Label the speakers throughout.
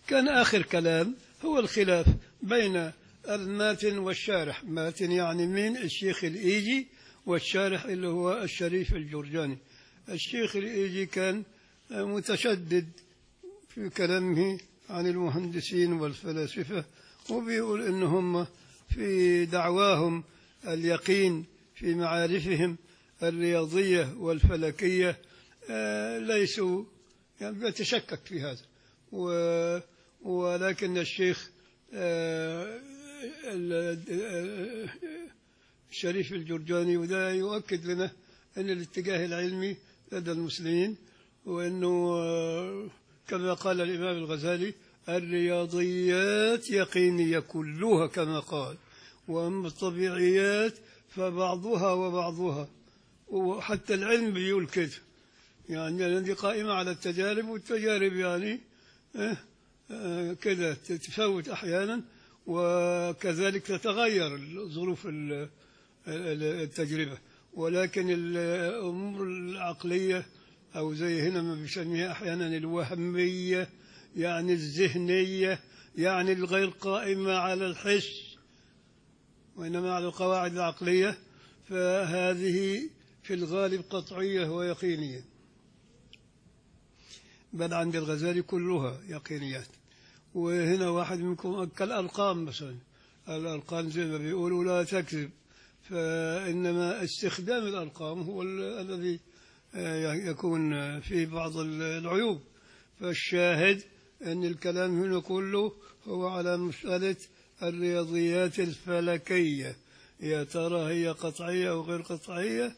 Speaker 1: كان آخر كلام هو الخلاف بين الماتن والشارح ماتن يعني من الشيخ الإيجي والشارح اللي هو الشريف الجرجاني الشيخ الإيجي كان متشدد في كلامه عن المهندسين والفلاسفة وبيقول إن هم في دعواهم اليقين في معارفهم الرياضية والفلكية آه، ليسوا يعني بيتشكك في هذا و ولكن الشيخ آه، ال- آه، الشريف الجرجاني وده يؤكد لنا أن الاتجاه العلمي لدى المسلمين وأنه آه، كما قال الإمام الغزالي الرياضيات يقينية كلها كما قال وأما الطبيعيات فبعضها وبعضها وحتى العلم بيقول كده يعني الذي قائمة على التجارب والتجارب يعني آه، آه، كده تتفاوت أحيانا وكذلك تتغير ظروف ال- ال- التجربة ولكن الأمور العقلية أو زي هنا ما بيسميها أحيانا الوهمية يعني الذهنية يعني الغير قائمة على الحس وإنما على القواعد العقلية فهذه في الغالب قطعية ويقينية بل عند الغزالي كلها يقينيات وهنا واحد منكم كالأرقام مثلا الأرقام زي ما بيقولوا لا تكذب فإنما استخدام الأرقام هو ال- الذي آه، يكون فيه بعض العيوب فالشاهد أن الكلام هنا كله هو على مسألة الرياضيات الفلكية يا ترى هي قطعية أو غير قطعية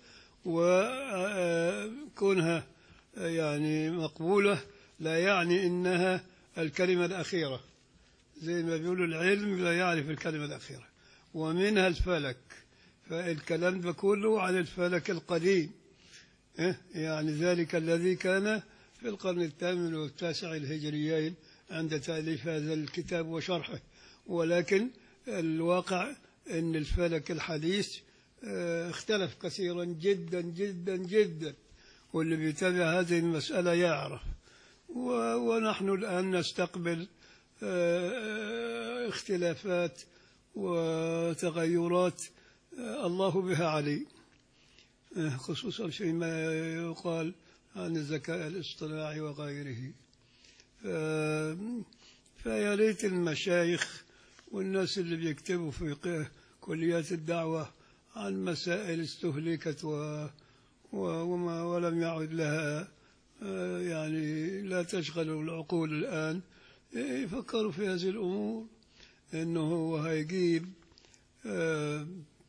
Speaker 1: وكونها يعني مقبولة لا يعني إنها الكلمة الأخيرة زي ما بيقولوا العلم لا يعرف الكلمة الأخيرة ومنها الفلك فالكلام ده كله عن الفلك القديم إيه؟ يعني ذلك الذي كان في القرن الثامن والتاسع الهجريين عند تأليف هذا الكتاب وشرحه ولكن الواقع أن الفلك الحديث آه، اختلف كثيرا جدا جدا جدا واللي بيتابع هذه المسألة يعرف و- ونحن الآن نستقبل آه، آه، اختلافات وتغيرات آه، الله بها عليم آه، خصوصا فيما يقال عن الذكاء الاصطناعي وغيره ف- فيا ريت المشايخ والناس اللي بيكتبوا في ق- كليات الدعوة عن مسائل استهلكت و و- وما ولم يعد لها آه، يعني لا تشغل العقول الآن يفكروا في هذه الأمور إنه هو هيجيب آه،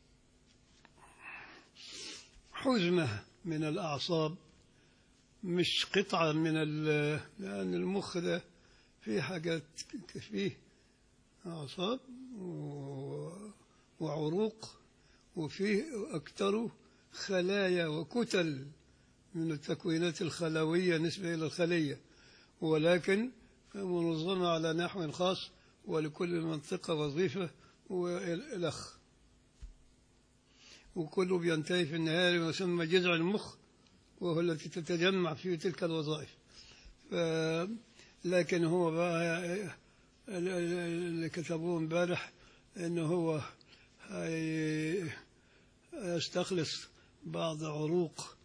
Speaker 1: حزمة من الأعصاب مش قطعة من ال- لأن المخ ده فيه حاجات ك- فيه أعصاب و- وعروق وفيه أكثر خلايا وكتل من التكوينات الخلوية نسبة إلى الخلية ولكن منظمة على نحو خاص ولكل منطقة وظيفة والأخ وكله بينتهي في النهاية لما يسمى جذع المخ وهو التي تتجمع فيه تلك الوظائف ف... لكن هو بقى ال- ال- اللي كتبوه امبارح انه هو هي- يستخلص بعض عروق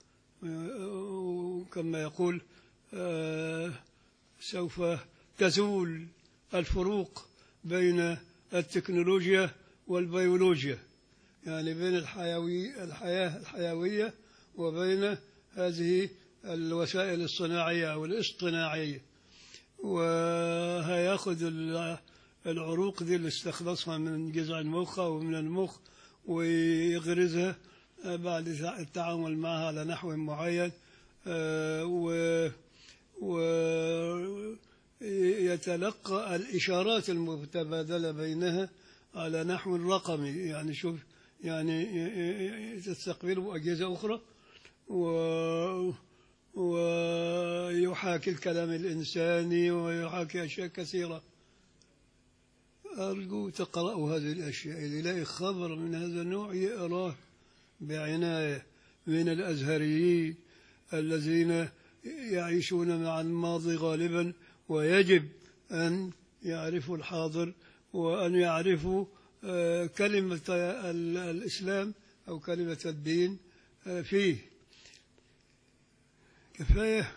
Speaker 1: وكما يقول آه، سوف تزول الفروق بين التكنولوجيا والبيولوجيا يعني بين الحيوي الحياة الحيوية وبين هذه الوسائل الصناعية أو الاصطناعية وهياخد ال- العروق دي اللي استخلصها من جذع المخ أو من المخ ويغرزها بعد التعامل معها على نحو معين آه، و ويتلقى الإشارات المتبادلة بينها على نحو رقمي يعني شوف يعني ي- ي- تستقبله أجهزة أخرى و ويحاكي الكلام الإنساني ويحاكي أشياء كثيرة أرجو تقرأوا هذه الأشياء اللي يلاقي خبر من هذا النوع يقراه بعناية من الأزهريين الذين يعيشون مع الماضي غالبا ويجب أن يعرفوا الحاضر وأن يعرفوا آه، كلمة ال- الإسلام أو كلمة الدين آه، فيه كفاية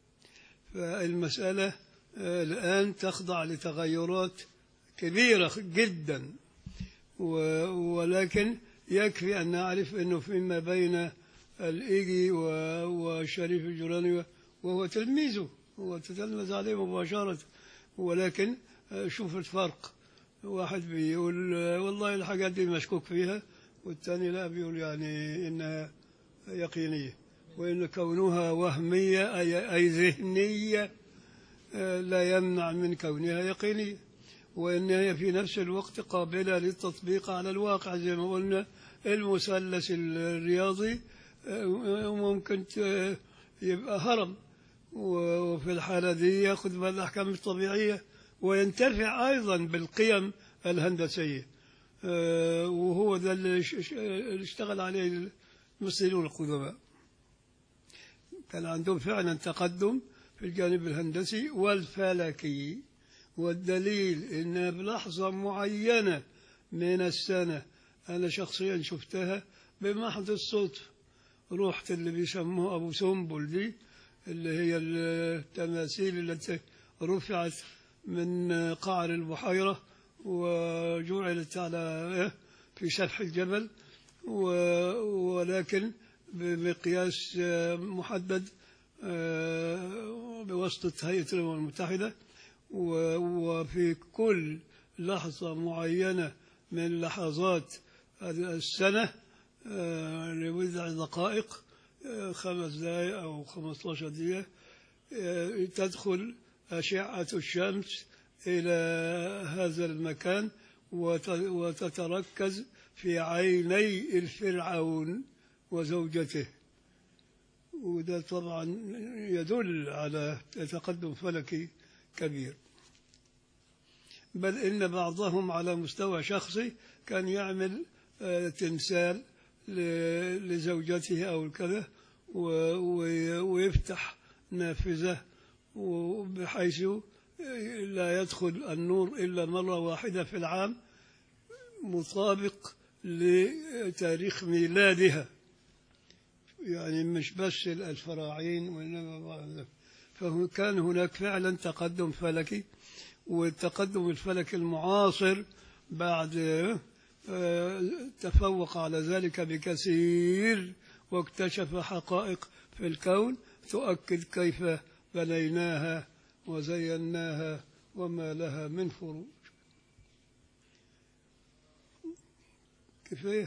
Speaker 1: فالمسألة آه، الآن تخضع لتغيرات كبيرة جدا و- ولكن يكفي أن نعرف أنه فيما بين الإيجي و- وشريف الجراني وهو تلميذه هو تتلمذ عليه مباشرة ولكن آه، شوف الفرق واحد بيقول آه، والله الحاجات دي مشكوك فيها والثاني لا بيقول يعني إنها يقينية وإن كونها وهمية أي, أي ذهنية آه، لا يمنع من كونها يقينية وإن هي في نفس الوقت قابلة للتطبيق على الواقع زي ما قلنا المثلث الرياضي آه، ممكن ت- يبقى هرم وفي الحالة دي يأخذ بالأحكام الطبيعية وينتفع أيضا بالقيم الهندسية آه، وهو ده اللي ش- ش- اللي اشتغل عليه المصريون القدماء كان عندهم فعلا تقدم في الجانب الهندسي والفلكي والدليل ان بلحظة معينة من السنة أنا شخصيا شفتها بمحض الصدفة رحت اللي بيسموه أبو سنبل دي اللي هي التماثيل التي رفعت من قعر البحيرة وجعلت على في سفح الجبل و- ولكن بمقياس آه، محدد آه، بواسطة هيئة الأمم المتحدة و- وفي كل لحظة معينة من لحظات السنة آه، لبضع دقائق آه، خمس دقائق أو 15 دقيقة آه، تدخل أشعة الشمس إلى هذا المكان وت- وتتركز في عيني الفرعون وزوجته وده طبعا يدل على تقدم فلكي كبير بل إن بعضهم على مستوى شخصي كان يعمل آه، تمثال ل- لزوجته أو كذا و- و- ويفتح نافذة بحيث لا يدخل النور إلا مرة واحدة في العام مطابق لتاريخ ميلادها يعني مش بس الفراعين وإنما بعض- فكان هناك فعلا تقدم فلكي والتقدم الفلكي المعاصر بعد آه، تفوق على ذلك بكثير واكتشف حقائق في الكون تؤكد كيف بنيناها وزيناها وما لها من فروج كفايه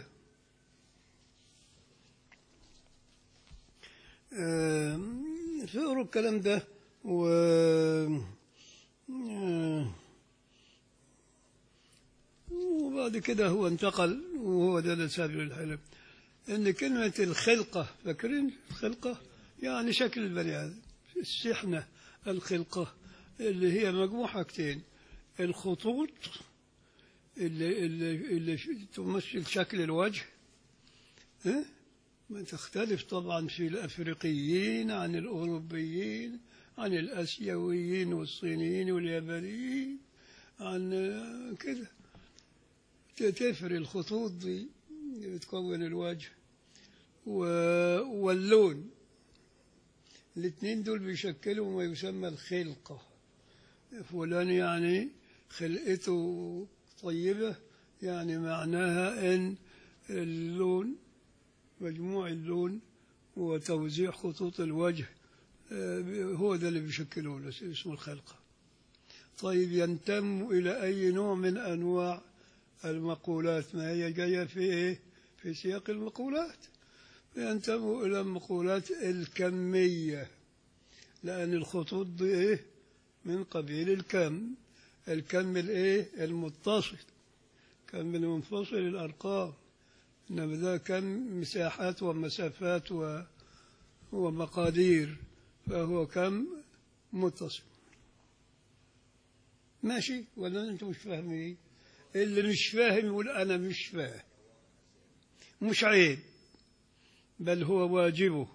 Speaker 1: آه، فقروا الكلام ده و آه، وبعد كده هو انتقل وهو ده اللي سابق الحلم ان كلمة الخلقة فاكرين الخلقة يعني شكل البني آدم السحنة الخلقة اللي هي مجموعة حاجتين الخطوط اللي, اللي, اللي تمثل شكل الوجه ها؟ ما تختلف طبعا في الأفريقيين عن الأوروبيين عن الآسيويين والصينيين واليابانيين عن آه، كده تفر الخطوط دي بتكون الوجه و- واللون الاثنين دول بيشكلوا ما يسمى الخلقة فلان يعني خلقته طيبة يعني معناها ان اللون مجموع اللون وتوزيع خطوط الوجه آه، هو ده اللي بيشكله له اسمه الخلقة طيب ينتم إلى أي نوع من أنواع المقولات ما هي جاية في إيه؟ في سياق المقولات ينتم إلى المقولات الكمية لأن الخطوط دي إيه؟ من قبيل الكم الكم الإيه؟ المتصل كم المنفصل الأرقام إنما ده كم مساحات ومسافات و... ومقادير فهو كم متصل ماشي ولا انتم مش فاهمين اللي مش فاهم يقول انا مش فاهم مش عيب بل هو واجبه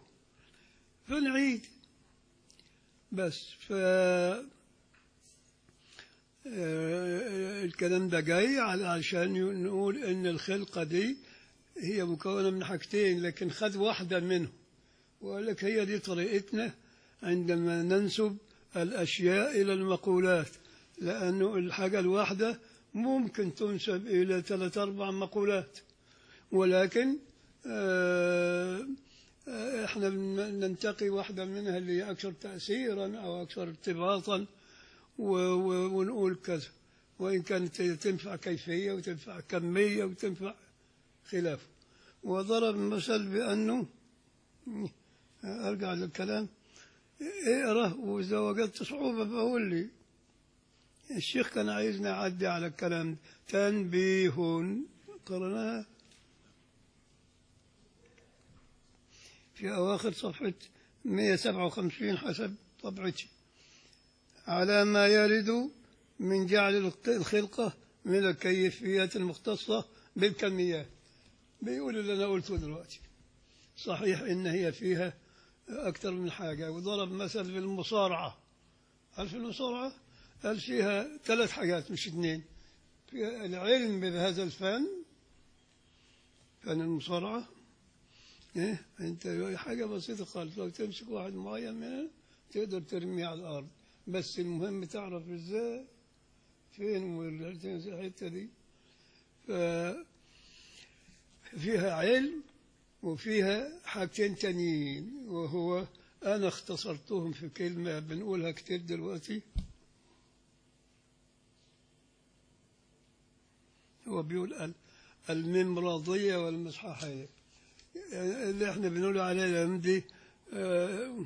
Speaker 1: فنعيد بس ف آه، الكلام ده جاي على- عشان نقول ان الخلقة دي هي مكونة من حاجتين لكن خد واحدة منهم وقال لك هي دي طريقتنا عندما ننسب الأشياء إلى المقولات لأنه الحاجة الواحدة ممكن تنسب إلى ثلاث أربع مقولات ولكن آه، آه، احنا بن- ننتقي واحدة منها اللي هي أكثر تأثيرا أو أكثر ارتباطا و- و- ونقول كذا وإن كانت تنفع كيفية وتنفع كمية وتنفع خلافه وضرب مثل بأنه أرجع للكلام اقرأ وإذا وجدت صعوبة بقول لي الشيخ كان عايزني أعدي على الكلام تنبيه قرناها في أواخر صفحة 157 حسب طبعتي على ما يرد من جعل الخلقة من الكيفيات المختصة بالكميات بيقول اللي أنا قلته دلوقتي صحيح إن هي فيها أكثر من حاجة وضرب مثل بالمصارعة هل في المصارعة قال فيها ثلاث حاجات مش اثنين فيها العلم بهذا الفن فن المصارعة إيه؟ أنت حاجة بسيطة خالص لو تمسك واحد معين منها تقدر ترميه على الأرض بس المهم تعرف إزاي فين الحتة دي ف فيها علم وفيها حاجتين تانيين وهو أنا اختصرتهم في كلمة بنقولها كتير دلوقتي هو بيقول ال- الممراضية والمصحاحية اللي احنا بنقول عليها الأيام دي آه،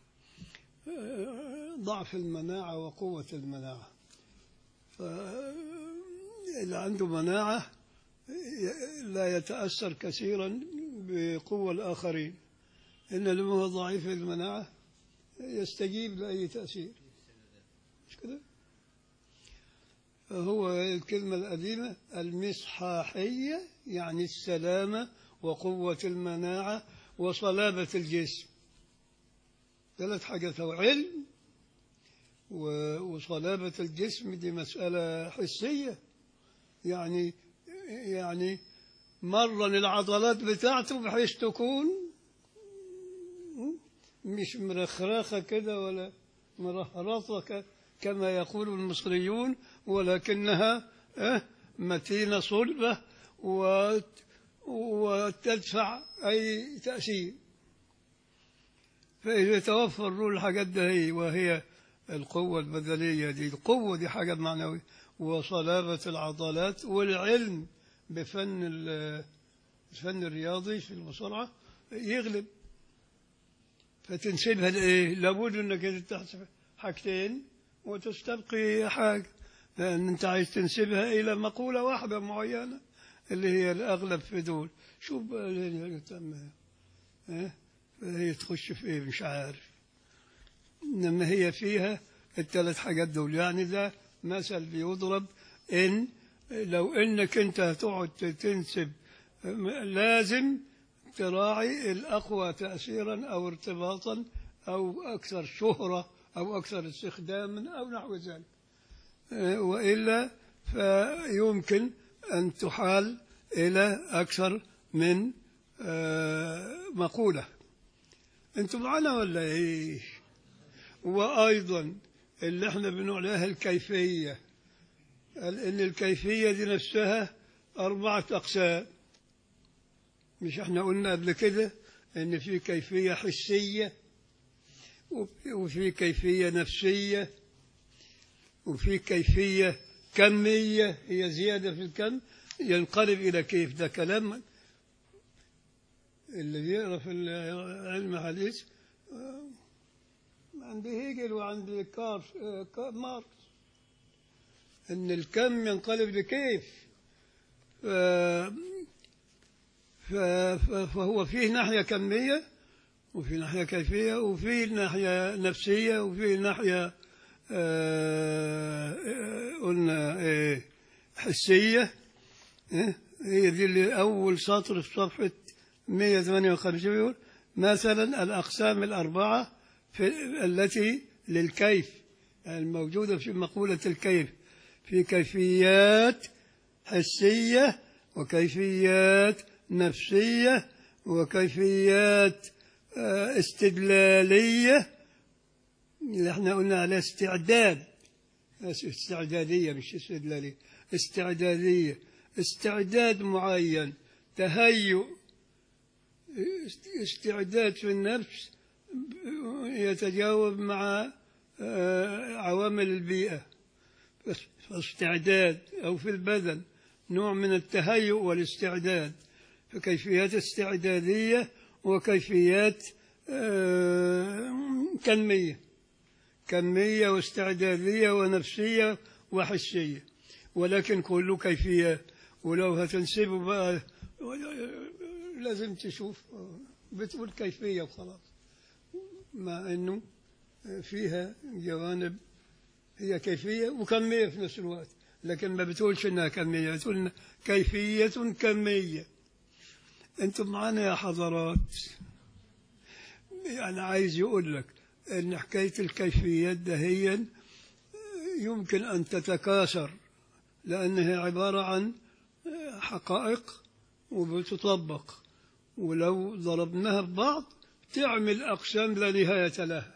Speaker 1: آه، ضعف المناعة وقوة المناعة ف- اللي عنده مناعة لا يتأثر كثيرا بقوة الآخرين إن اللي هو ضعيف المناعة يستجيب لأي تأثير مش كده؟ فهو الكلمة القديمة المصحاحية يعني السلامة وقوة المناعة وصلابة الجسم ثلاث حاجات هو علم و- وصلابة الجسم دي مسألة حسية يعني يعني مرن العضلات بتاعته بحيث تكون مش مرخرخة كده ولا مرهرطة ك- كما يقول المصريون ولكنها آه، متينة صلبة وت- وتدفع أي تأثير فإذا توفر له الحاجات ده هي وهي القوة البدنية دي القوة دي حاجة معنوية وصلابة العضلات والعلم بفن ال- الفن الرياضي في المصارعة يغلب فتنسبها لإيه؟ لابد إنك أنت تحسب حاجتين وتستبقي حاجة لأن أنت عايز تنسبها إلى مقولة واحدة معينة اللي هي الأغلب في دول شوف بقى اللي تم إيه؟ هي تخش في إيه مش عارف إنما هي فيها الثلاث حاجات دول يعني ده مثل بيضرب إن لو إنك أنت هتقعد تنسب لازم تراعي الأقوى تأثيرا أو ارتباطا أو أكثر شهرة أو أكثر استخداما أو نحو ذلك آه، وإلا فيمكن أن تحال إلى أكثر من آه، مقولة أنتم معنا ولا إيه وأيضا اللي احنا بنقول عليها الكيفية قال إن الكيفية دي نفسها أربعة أقسام مش احنا قلنا قبل كده إن في كيفية حسية وفي- وفي كيفية نفسية وفي كيفية كمية هي زيادة في الكم ينقلب إلى كيف ده كلام اللي بيقرا في علم الحديث آه، عند هيجل وعند كار آه، كار- ماركس ان الكم ينقلب لكيف ف- ف- ف- فهو فيه ناحية كمية وفي ناحية كيفية وفي ناحية نفسية وفي ناحية آه، آه، قلنا آه، حسية آه، هي دي اللي أول سطر في صفحة 158 بيقول مثلا الأقسام الأربعة في التي للكيف الموجودة في مقولة الكيف في كيفيات حسية وكيفيات نفسية وكيفيات آه، استدلالية اللي احنا قلنا عليها استعداد استعدادية مش استدلالية استعدادية استعداد معين تهيؤ استعداد في النفس يتجاوب مع آه، عوامل البيئة استعداد أو في البدن نوع من التهيؤ والاستعداد فكيفيات استعدادية وكيفيات آه، كمية كمية واستعدادية ونفسية وحسية ولكن كله كيفيات ولو هتنسبه بقى لازم تشوف بتقول كيفية وخلاص مع انه فيها جوانب هي كيفية وكمية في نفس الوقت لكن ما بتقولش انها كمية بتقول إنها كيفية كمية انتم معانا يا حضرات يعني عايز يقول لك ان حكاية الكيفيات دهيا يمكن ان تتكاثر لانها عبارة عن حقائق وبتطبق ولو ضربناها ببعض تعمل أقسام لا نهاية لها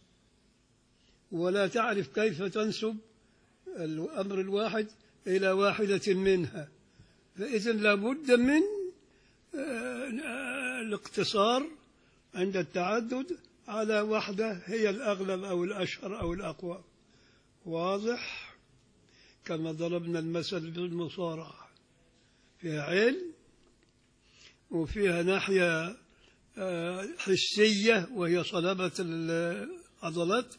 Speaker 1: ولا تعرف كيف تنسب الأمر الواحد إلى واحدة منها فإذا لابد من آه، الاقتصار عند التعدد على وحدة هي الأغلب أو الأشهر أو الأقوى واضح كما ضربنا المثل بالمصارعة فيها علم وفيها ناحية آه، حسية وهي صلابة العضلات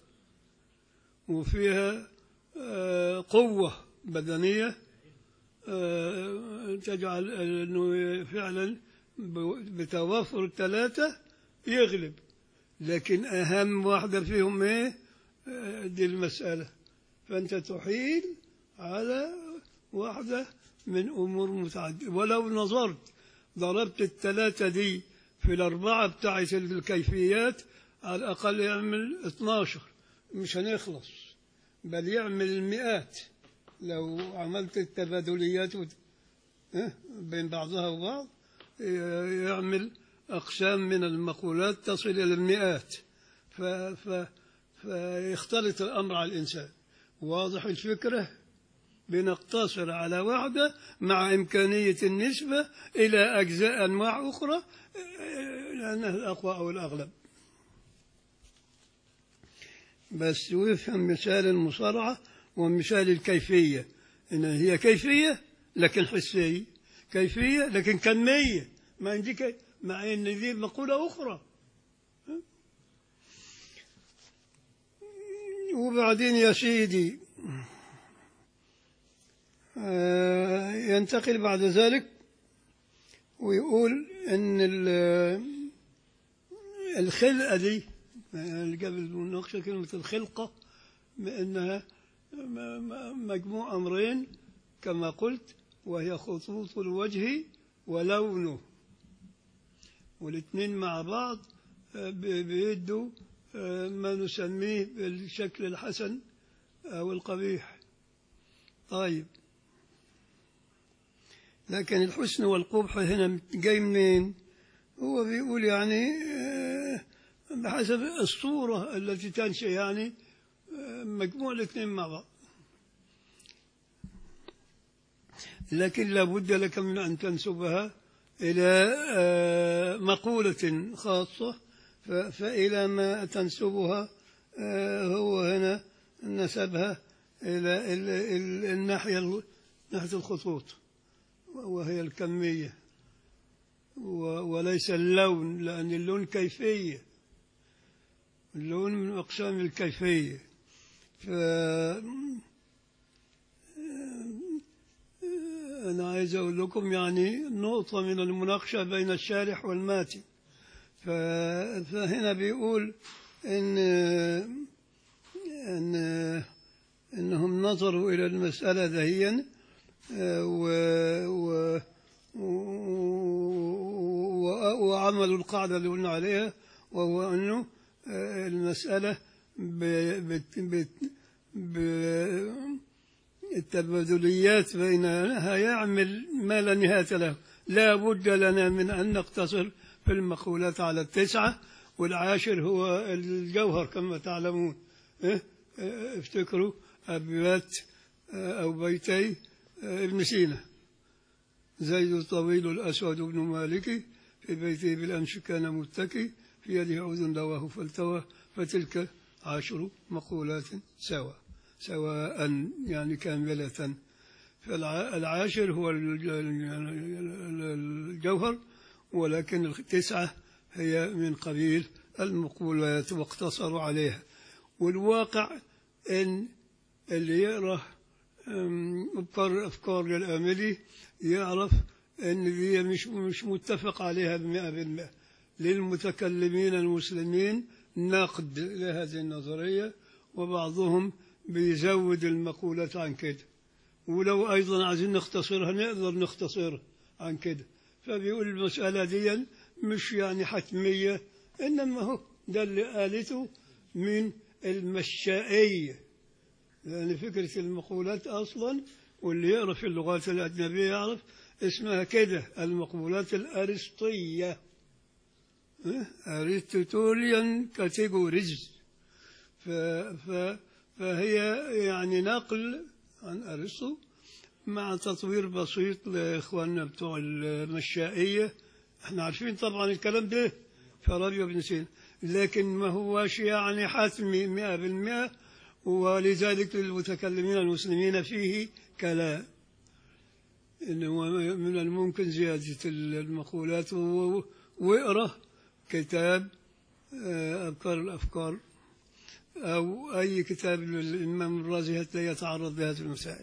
Speaker 1: وفيها آه، قوة بدنية آه، تجعل أنه فعلا بتوافر الثلاثة يغلب لكن أهم واحدة فيهم إيه آه، دي المسألة فأنت تحيل على واحدة من أمور متعددة ولو نظرت ضربت الثلاثة دي في الأربعة بتاعت الكيفيات على الأقل يعمل 12 مش هنخلص بل يعمل المئات لو عملت التبادليات وت- ها، بين بعضها وبعض ي- يعمل أقسام من المقولات تصل إلى المئات ف... ف... فيختلط الأمر على الإنسان واضح الفكرة بنقتصر على واحدة مع إمكانية النسبة إلى أجزاء أنواع أخرى آه، لأنها الأقوى أو الأغلب بس ويفهم مثال المصارعة ومثال الكيفية إن هي كيفية لكن حسية كيفية لكن كمية ما عندي كي... مع إن دي مقولة أخرى وبعدين يا سيدي آه، ينتقل بعد ذلك ويقول ان ال- الخلقه دي اللي قبل المناقشه كلمه الخلقه بانها م- م- مجموع امرين كما قلت وهي خطوط الوجه ولونه والاثنين مع بعض آه، ب- بيدوا آه، ما نسميه بالشكل الحسن او القبيح طيب لكن الحسن والقبح هنا جاي منين هو بيقول يعني آه، بحسب الصورة التي تنشأ يعني آه، مجموع الاثنين مع بعض لكن لابد لك من أن تنسبها إلى آه، مقولة خاصة ف- فإلى ما تنسبها آه، هو هنا نسبها إلى ال- ال- الناحية ناحية الخطوط وهي الكمية و- وليس اللون لأن اللون كيفية اللون من أقسام الكيفية ف أنا عايز أقول لكم يعني نقطة من المناقشة بين الشارح والماتي ف... فهنا بيقول إن إن إنهم نظروا إلى المسألة دهيا آه، و... و... و... وعملوا القاعدة اللي قلنا عليها وهو أنه آه، المسألة ب... بت... بت... ب... التبادليات بينها يعمل ما لا نهاية له لا بد لنا من أن نقتصر في المقولات على التسعة والعاشر هو الجوهر كما تعلمون إيه؟ إيه، افتكروا أبيات آه، أو بيتي آه، ابن سينا زيد الطويل الأسود بن مالك في بيته بالأمس كان متكي في يده عود دواه فالتوى فتلك عشر مقولات سوا سواء يعني كاملة فالعاشر هو الج- الجوهر ولكن التسعة هي من قبيل المقولات واقتصروا عليها والواقع ان اللي يقرا أم، افكار افكار للاملي يعرف ان دي مش مش متفق عليها بمئة بالمئة للمتكلمين المسلمين نقد لهذه النظرية وبعضهم بيزود المقولات عن كده ولو أيضا عايزين نختصرها نقدر نختصرها عن كده فبيقول المسألة دي مش يعني حتمية إنما هو ده اللي قالته من المشائية لأن فكرة المقولات أصلا واللي يقرأ في اللغات الأجنبية يعرف اسمها كده المقولات الأرسطية أرسطوليان كاتيجوريز ف... ف... فهي يعني نقل عن أرسطو مع تطوير بسيط لإخواننا بتوع المشائية احنا عارفين طبعا الكلام ده في ربيع بن سينا لكن ما هوش يعني حتمي مئة بالمئة ولذلك للمتكلمين المسلمين فيه كلام إنه من الممكن زيادة المقولات و- واقرأ كتاب آه، أفكار الأفكار أو أي كتاب للإمام الرازي حتى يتعرض لهذه المسائل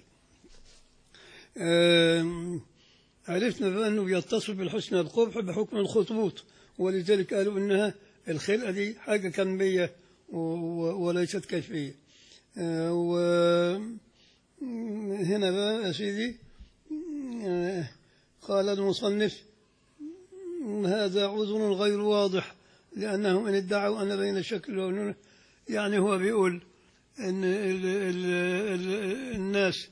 Speaker 1: آم، عرفنا بأنه يتصف بالحسنى القبح بحكم الخطوط ولذلك قالوا إنها الخلقة دي حاجة كمية و- و- وليست كيفية آه، وهنا بقى يا سيدي آه، قال المصنف هذا عذر غير واضح لأنهم إن ادعوا أن بين الشكل والنون يعني هو بيقول أن ال ال ال الناس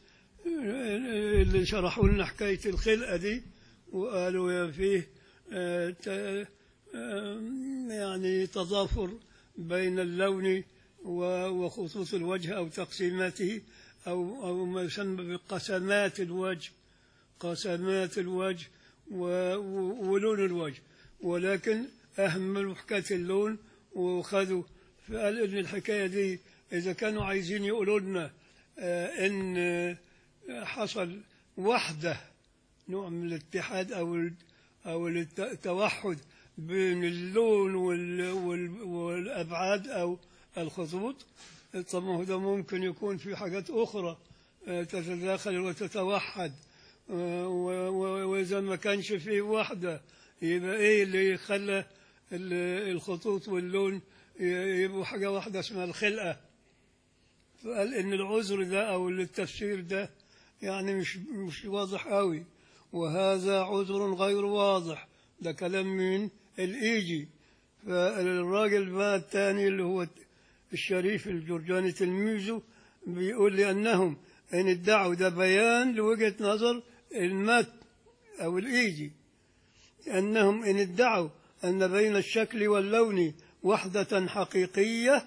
Speaker 1: اللي شرحوا لنا حكاية الخلقة دي وقالوا يا فيه آه، ت- آه، يعني تضافر بين اللون و- وخطوط الوجه أو تقسيماته أو أو ما يسمى بقسمات الوجه قسمات الوجه و- و- ولون الوجه ولكن أهملوا حكاية اللون وخذوا فقال إن الحكاية دي إذا كانوا عايزين يقولوا لنا آه، إن آه، حصل وحدة نوع من الاتحاد أو ال- أو الت- التوحد بين اللون وال- وال- والأبعاد أو الخطوط طب ما هو ده ممكن يكون في حاجات أخرى آه، تتداخل وتتوحد آه، و- و- وإذا ما كانش فيه وحدة يبقى إيه اللي خلى ال- الخطوط واللون ي- يبقوا حاجة واحدة اسمها الخلقة فقال إن العذر ده أو التفسير ده يعني مش مش واضح قوي وهذا عذر غير واضح ده كلام من الإيجي فالراجل بقى الثاني اللي هو الشريف الجرجاني تلميذه بيقول لأنهم إن ادعوا ده بيان لوجهة نظر المات أو الإيجي أنهم إن ادعوا أن بين الشكل واللون وحدة حقيقية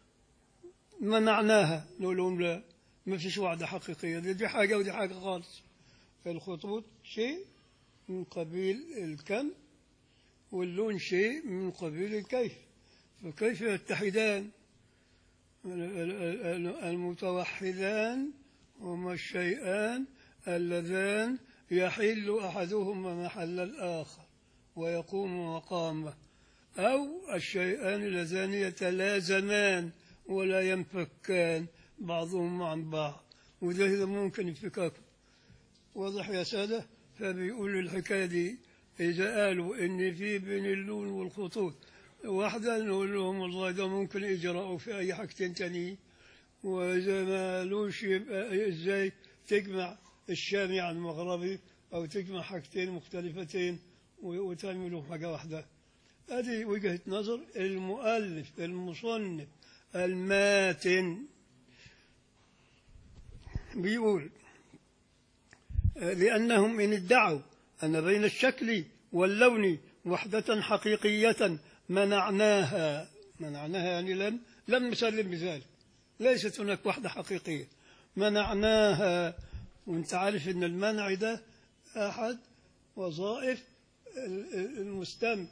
Speaker 1: منعناها نقول لهم لا ما فيش وحدة حقيقية دي, دي حاجة ودي حاجة خالص الخطوط شيء من قبيل الكم واللون شيء من قبيل الكيف فكيف يتحدان ال- ال- ال- المتوحدان هما الشيئان اللذان يحل أحدهما محل الآخر ويقوم مقامه أو الشيئان اللذان يتلازمان ولا ينفكان بعضهم عن بعض وده إذا ممكن انفكاك واضح يا سادة فبيقولوا الحكاية دي إذا قالوا إن في بين اللون والخطوط واحدة نقول لهم والله ده ممكن إجراءه في أي حاجتين تانيين وإذا ما قالوش يبقى إزاي تجمع الشامي عن المغربي أو تجمع حاجتين مختلفتين و- وتعملوا حاجة واحدة هذه وجهة نظر المؤلف المصنف الماتن بيقول آه، لأنهم إن ادعوا أن بين الشكل واللون وحدة حقيقية منعناها منعناها يعني لم لم نسلم بذلك ليست هناك وحدة حقيقية منعناها وانت عارف ان المنع ده احد وظائف ال- ال- المستمع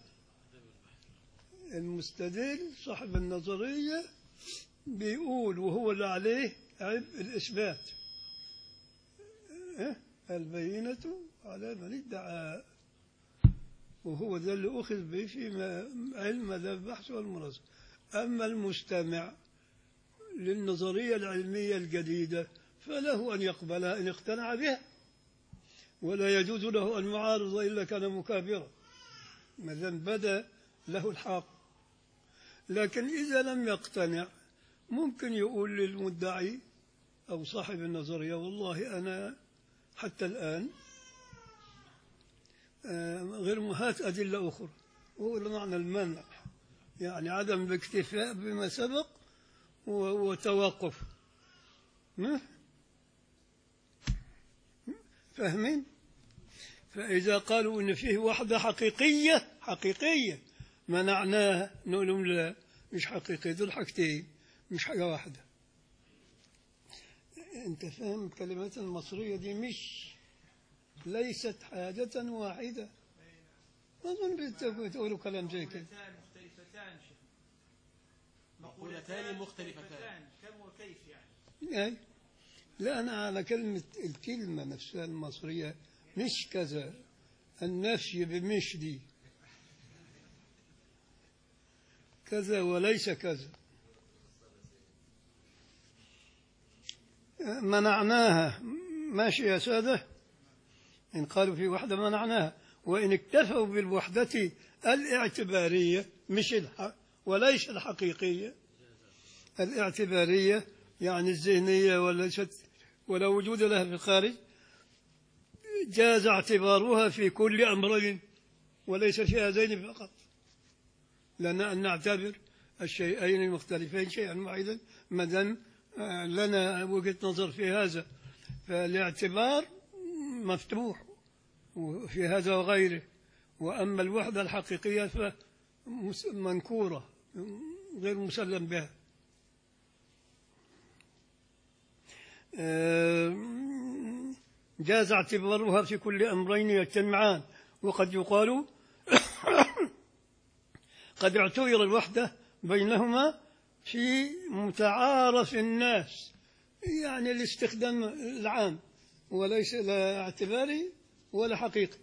Speaker 1: المستدل صاحب النظرية بيقول وهو اللي عليه عبء الإثبات إيه؟ البينة على من ادعى وهو ده اللي أخذ به في ما- علم ده البحث والمناظرة أما المستمع للنظرية العلمية الجديدة فله أن يقبلها إن اقتنع بها ولا يجوز له أن يعارض إلا كان مكابرا ما دام بدا له الحق لكن إذا لم يقتنع ممكن يقول للمدعي أو صاحب النظرية والله أنا حتى الآن آه، غير هات أدلة أخرى وهو ده معنى المنع يعني عدم الاكتفاء بما سبق و- وتوقف م? فاهمين فإذا قالوا إن فيه وحدة حقيقية حقيقية منعناها نقول لهم لا مش حقيقية دول حاجتين مش حاجة واحدة أنت فاهم الكلمات المصرية دي مش ليست حاجة واحدة ما أظن بت- بتقولوا كلام زي كده
Speaker 2: مقولتان مختلفتان شيخ
Speaker 3: مقولتان مختلفتان.
Speaker 2: كم وكيف يعني
Speaker 1: أي. لا أنا على كلمة الكلمة نفسها المصرية مش كذا النفي بمش دي كذا وليس كذا منعناها ماشي يا سادة إن قالوا في وحدة منعناها وإن اكتفوا بالوحدة الاعتبارية مش الح... وليس الحقيقية الاعتبارية يعني الذهنية وليست ولا وجود لها في الخارج جاز اعتبارها في كل أمرين وليس في هذين فقط لنا أن نعتبر الشيئين المختلفين شيئا واحدا ما دام آه، لنا وجهة نظر في هذا فالاعتبار مفتوح في هذا وغيره وأما الوحدة الحقيقية فمنكورة غير مسلم بها جاز اعتبارها في كل أمرين يجتمعان وقد يقال قد اعتبر الوحدة بينهما في متعارف الناس يعني الاستخدام العام وليس لا اعتباري ولا حقيقي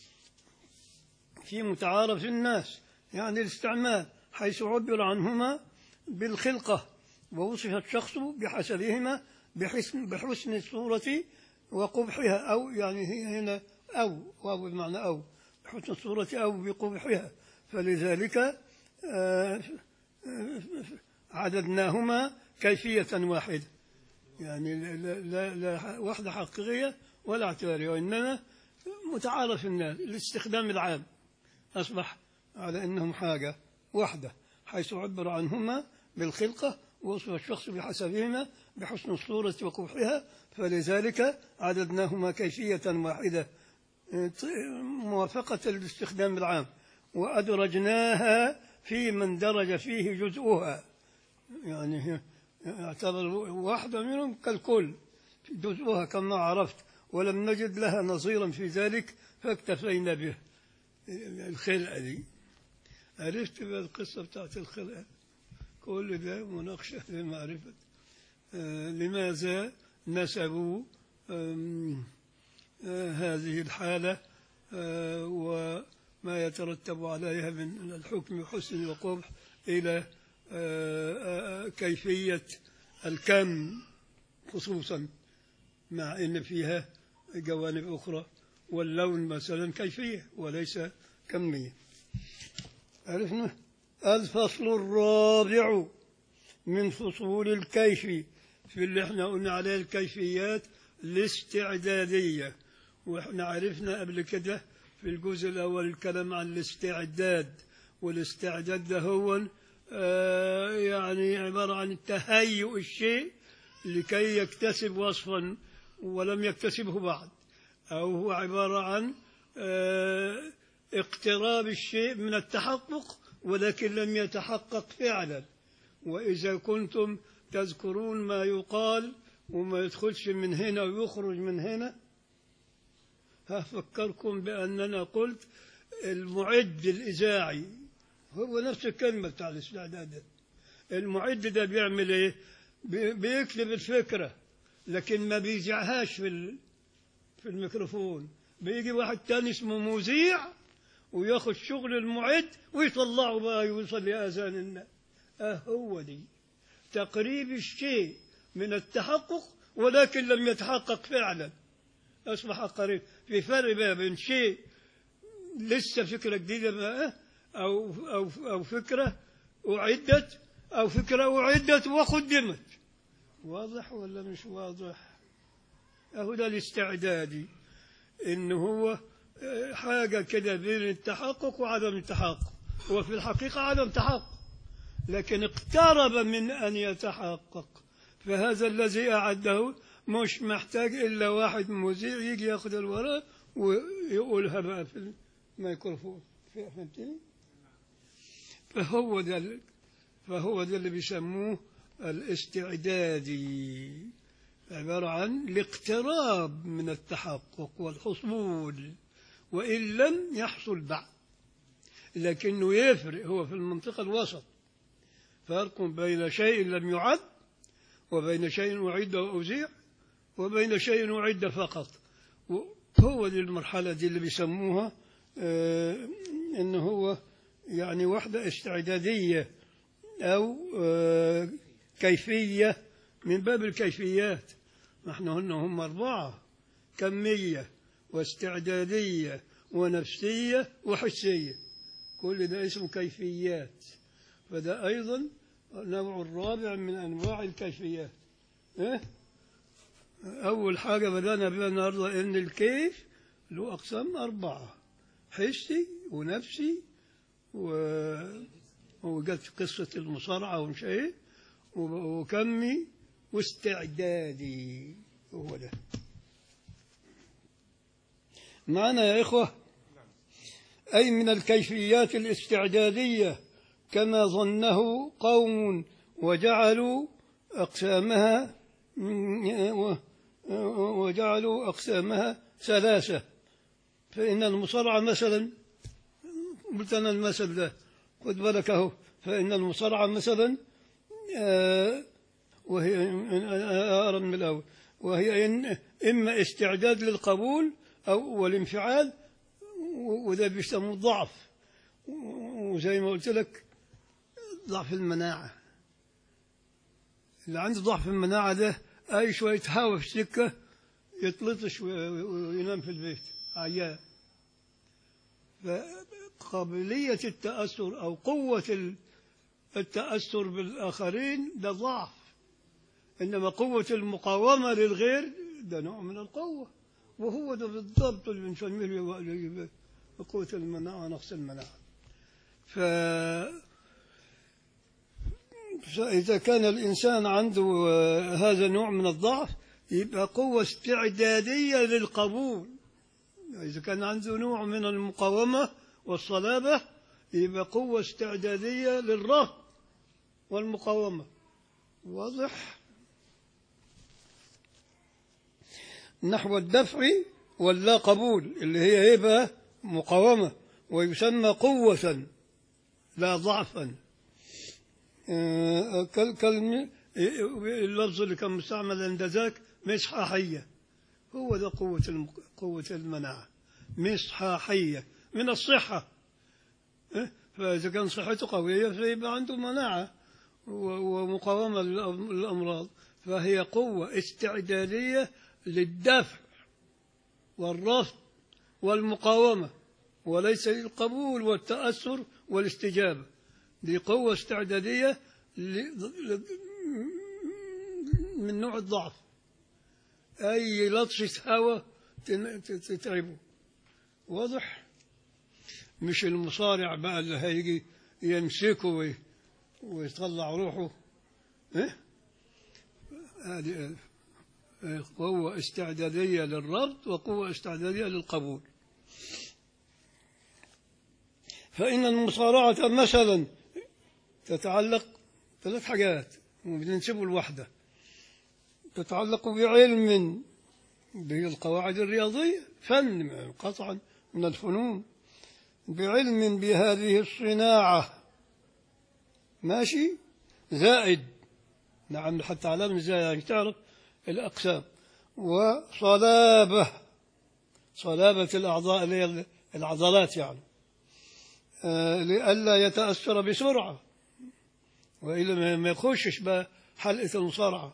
Speaker 1: في متعارف الناس يعني الاستعمال حيث عبر عنهما بالخلقة ووصف الشخص بحسبهما بحسن, بحسن الصورة وقبحها أو يعني هي هنا أو واو بمعنى أو بحسن الصورة أو بقبحها فلذلك آه، آه، عددناهما كيفية واحدة يعني لا, لا, لا وحدة حقيقية ولا اعتبارية وإنما متعارف الناس الاستخدام العام أصبح على أنهم حاجة واحدة حيث عبر عنهما بالخلقة ووصف الشخص بحسبهما بحسن الصورة وقبحها فلذلك عددناهما كيفية واحدة موافقة الاستخدام العام وأدرجناها في من درج فيه جزءها يعني هي- اعتبر واحدة منهم كالكل جزءها كما عرفت ولم نجد لها نظيرا في ذلك فاكتفينا به الخلقة دي عرفت بقى القصة بتاعت الخلقة كل ده مناقشة لمعرفة آه، لماذا نسبوا آم، آه، هذه الحالة آه، وما يترتب عليها من الحكم حسن وقبح إلى آه، آه، كيفية الكم خصوصا مع أن فيها جوانب أخرى واللون مثلا كيفية وليس كمية عرفنا الفصل الرابع من فصول الكيف في اللي احنا قلنا عليه الكيفيات الاستعدادية واحنا عرفنا قبل كده في الجزء الأول الكلام عن الاستعداد والاستعداد ده هو آه يعني عبارة عن تهيؤ الشيء لكي يكتسب وصفا ولم يكتسبه بعد أو هو عبارة عن آه، اقتراب الشيء من التحقق ولكن لم يتحقق فعلا وإذا كنتم تذكرون ما يقال وما يدخلش من هنا ويخرج من هنا هفكركم بأننا قلت المعد الإذاعي هو نفس الكلمة بتاع الاستعداد ده. المعد ده بيعمل إيه؟ بي- بيكتب الفكرة لكن ما بيذيعهاش في ال- في الميكروفون بيجي واحد تاني اسمه مذيع وياخد شغل المعد ويطلعه بقى يوصل لآذان الناس آه هو دي تقريب الشيء من التحقق ولكن لم يتحقق فعلا أصبح قريب في فرق بقى بين شيء لسه فكرة جديدة بقى أو, أو, أو فكرة أعدت أو فكرة أعدت وقدمت واضح ولا مش واضح أهو ده الاستعدادي إن هو آه، حاجة كده بين التحقق وعدم التحقق وفي الحقيقة عدم تحقق لكن اقترب من أن يتحقق فهذا الذي أعده مش محتاج إلا واحد مذيع يجي ياخد الورق ويقولها بقى في الميكروفون فهمتني؟ فهو ده ال- فهو ده اللي بيسموه الاستعدادي عبارة عن الاقتراب من التحقق والحصول وإن لم يحصل بعد لكنه يفرق هو في المنطقة الوسط فرق بين شيء لم يعد وبين شيء أعد وأذيع وبين شيء أعد فقط هو دي المرحلة دي اللي بيسموها آه إن هو يعني وحدة استعدادية أو آه كيفية من باب الكيفيات نحن هن هم أربعة كمية واستعدادية ونفسية وحسية كل ده اسمه كيفيات فده أيضا نوع الرابع من أنواع الكيفيات إيه؟ أول حاجة بدأنا بها النهاردة إن الكيف له أقسام أربعة حسي ونفسي و... وجت قصة المصارعة ومش إيه و- وكمي واستعدادي هو ده معنا يا إخوة أي من الكيفيات الاستعدادية كما ظنه قوم وجعلوا أقسامها وجعلوا أقسامها ثلاثة فإن المصارعة مثلا قلت أنا المثل ده خد بالك أهو فإن المصارعة مثلا آه، وهي أقرب من الأول وهي إن إما استعداد للقبول أو والانفعال و- وده بيسموه ضعف وزي ما قلت لك ضعف المناعة اللي عنده ضعف المناعة ده أي شوية هواء في السكة يتلطش و- و- وينام في البيت عيان فقابلية التأثر أو قوة ال- التأثر بالآخرين ده ضعف إنما قوة المقاومة للغير ده نوع من القوة وهو ده بالضبط اللي بنسميه قوة المناعة نقص المناعة ف فإذا كان الإنسان عنده آه، هذا النوع من الضعف يبقى قوة استعدادية للقبول إذا كان عنده نوع من المقاومة والصلابة يبقى قوة استعدادية للرفض والمقاومة واضح نحو الدفع واللا قبول اللي هي ايه بقى مقاومة ويسمى قوة لا ضعفا آه، كال- كالم- اللفظ اللي كان مستعمل عند ذاك مصحاحية هو ده قوة الم- قوة المناعة مصحاحية من الصحة إيه؟ فإذا كان صحته قوية فيبقى عنده مناعة و- ومقاومة للأم- للأمراض فهي قوة استعدادية للدفع والرفض والمقاومة وليس للقبول والتأثر والاستجابة دي قوة استعدادية ل- ل- من نوع الضعف أي لطشة هواء تن- ت- تتعبه واضح مش المصارع بقى اللي هيجي يمسكه وي- ويطلع روحه إيه؟ هذه قوة استعدادية للربط وقوة استعدادية للقبول فإن المصارعة مثلا تتعلق ثلاث حاجات وبننسبه الوحدة تتعلق بعلم به القواعد الرياضية فن قطعا من الفنون بعلم بهذه الصناعة ماشي زائد نعم حتى علم زائد يعني تعرف الأقسام وصلابة صلابة الأعضاء اللي هي العضلات يعني آه، لئلا يتأثر بسرعة وإلا ما- ما يخشش بقى حلقة المصارعة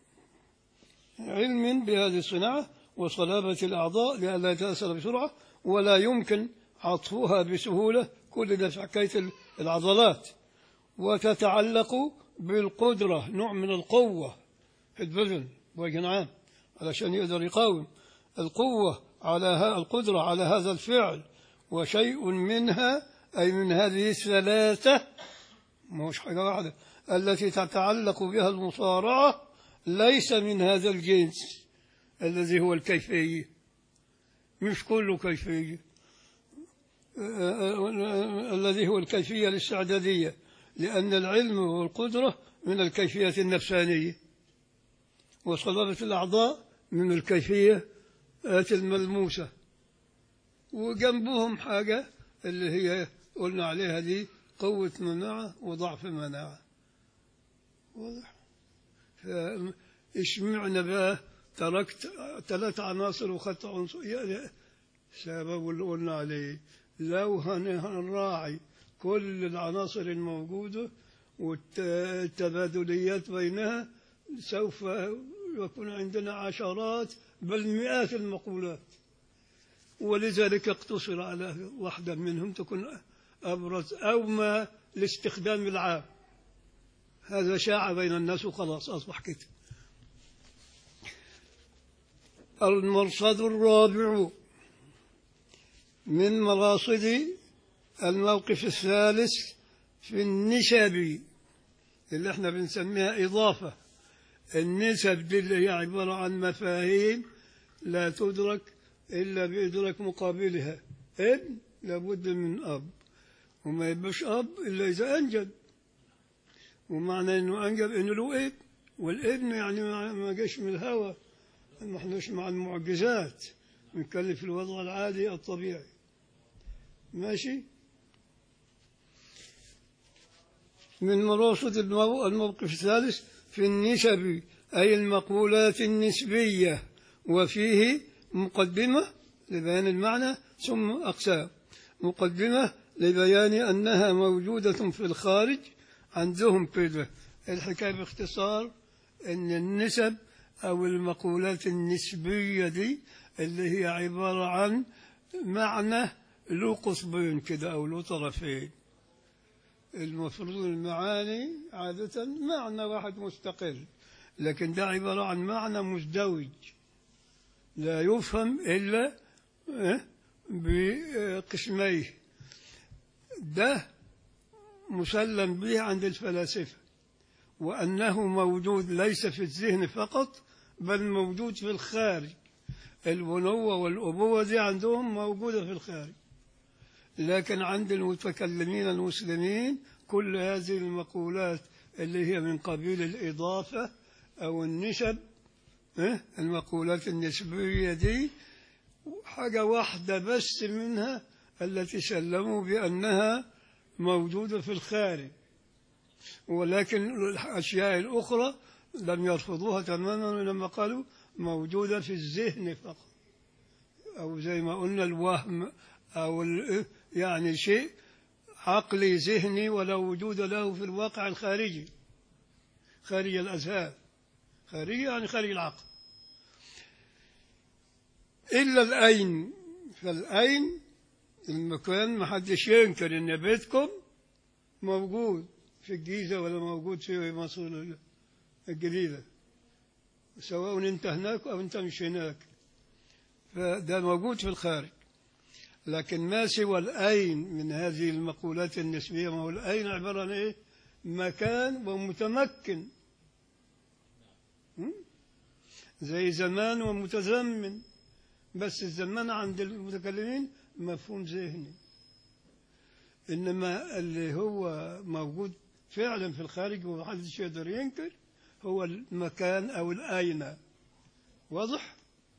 Speaker 1: علم بهذه الصناعة وصلابة الأعضاء لئلا يتأثر بسرعة ولا يمكن عطفها بسهولة كل ده في حكاية العضلات وتتعلق بالقدرة نوع من القوة في البدن بوجه عام علشان يقدر يقاوم القوة على ها القدرة على هذا الفعل وشيء منها أي من هذه الثلاثة مش حاجة واحدة التي تتعلق بها المصارعة ليس من هذا الجنس الذي هو الكيفية مش كله كيفية الذي هو الكيفية الاستعدادية لأن العلم والقدرة من الكيفية النفسانية وصلابة الأعضاء من الكيفية الملموسة وجنبهم حاجة اللي هي قلنا عليها دي قوة مناعة وضعف مناعة واضح اشمعنا بقى تركت ثلاث عناصر وخدت عنصر يعني سبب اللي قلنا عليه لو هن- هنراعي كل العناصر الموجودة والتبادليات بينها سوف يكون عندنا عشرات بل مئات المقولات ولذلك اقتصر على واحدة منهم تكون أبرز أو ما لاستخدام العام هذا شاع بين الناس وخلاص أصبح كده المرصد الرابع من مراصد الموقف الثالث في النسب اللي احنا بنسميها إضافة النسب دي اللي هي عبارة عن مفاهيم لا تدرك إلا بإدراك مقابلها ابن لابد من أب وما يبقاش أب إلا إذا أنجب ومعنى إنه أنجب إنه له ابن والابن يعني ما ما جاش من الهوى ما احناش مع المعجزات بنتكلم في الوضع العادي الطبيعي ماشي من مراصد المو- الموقف الثالث في النسب أي المقولات النسبية وفيه مقدمة لبيان المعنى ثم أقسام مقدمة لبيان أنها موجودة في الخارج عندهم كده الحكاية باختصار أن النسب أو المقولات النسبية دي اللي هي عبارة عن معنى له قطبين كده أو له طرفين المفروض المعاني عادة معنى واحد مستقل لكن ده عبارة عن معنى مزدوج لا يفهم إلا إيه؟ بقسميه ده مسلم به عند الفلاسفة وأنه موجود ليس في الذهن فقط بل موجود في الخارج البنوة والأبوة دي عندهم موجودة في الخارج لكن عند المتكلمين المسلمين كل هذه المقولات اللي هي من قبيل الإضافة أو النسب إيه؟ المقولات النسبية دي حاجة واحدة بس منها التي سلموا بأنها موجودة في الخارج ولكن الأشياء الأخرى لم يرفضوها تماما لما قالوا موجودة في الذهن فقط أو زي ما قلنا الوهم أو ال- يعني شيء عقلي ذهني ولا وجود له في الواقع الخارجي خارج الأذهان خارجي يعني خارج العقل إلا الأين فالأين المكان ما حدش ينكر إن بيتكم موجود في الجيزة ولا موجود في مصر الجديدة سواء أنت هناك أو أنت مش هناك فده موجود في الخارج لكن ما سوى الأين من هذه المقولات النسبية ما هو الأين عبارة عن إيه؟ مكان ومتمكن م? زي زمان ومتزمن بس الزمان عند المتكلمين مفهوم ذهني إنما اللي هو موجود فعلا في الخارج ومحدش يقدر ينكر هو المكان أو الأين واضح؟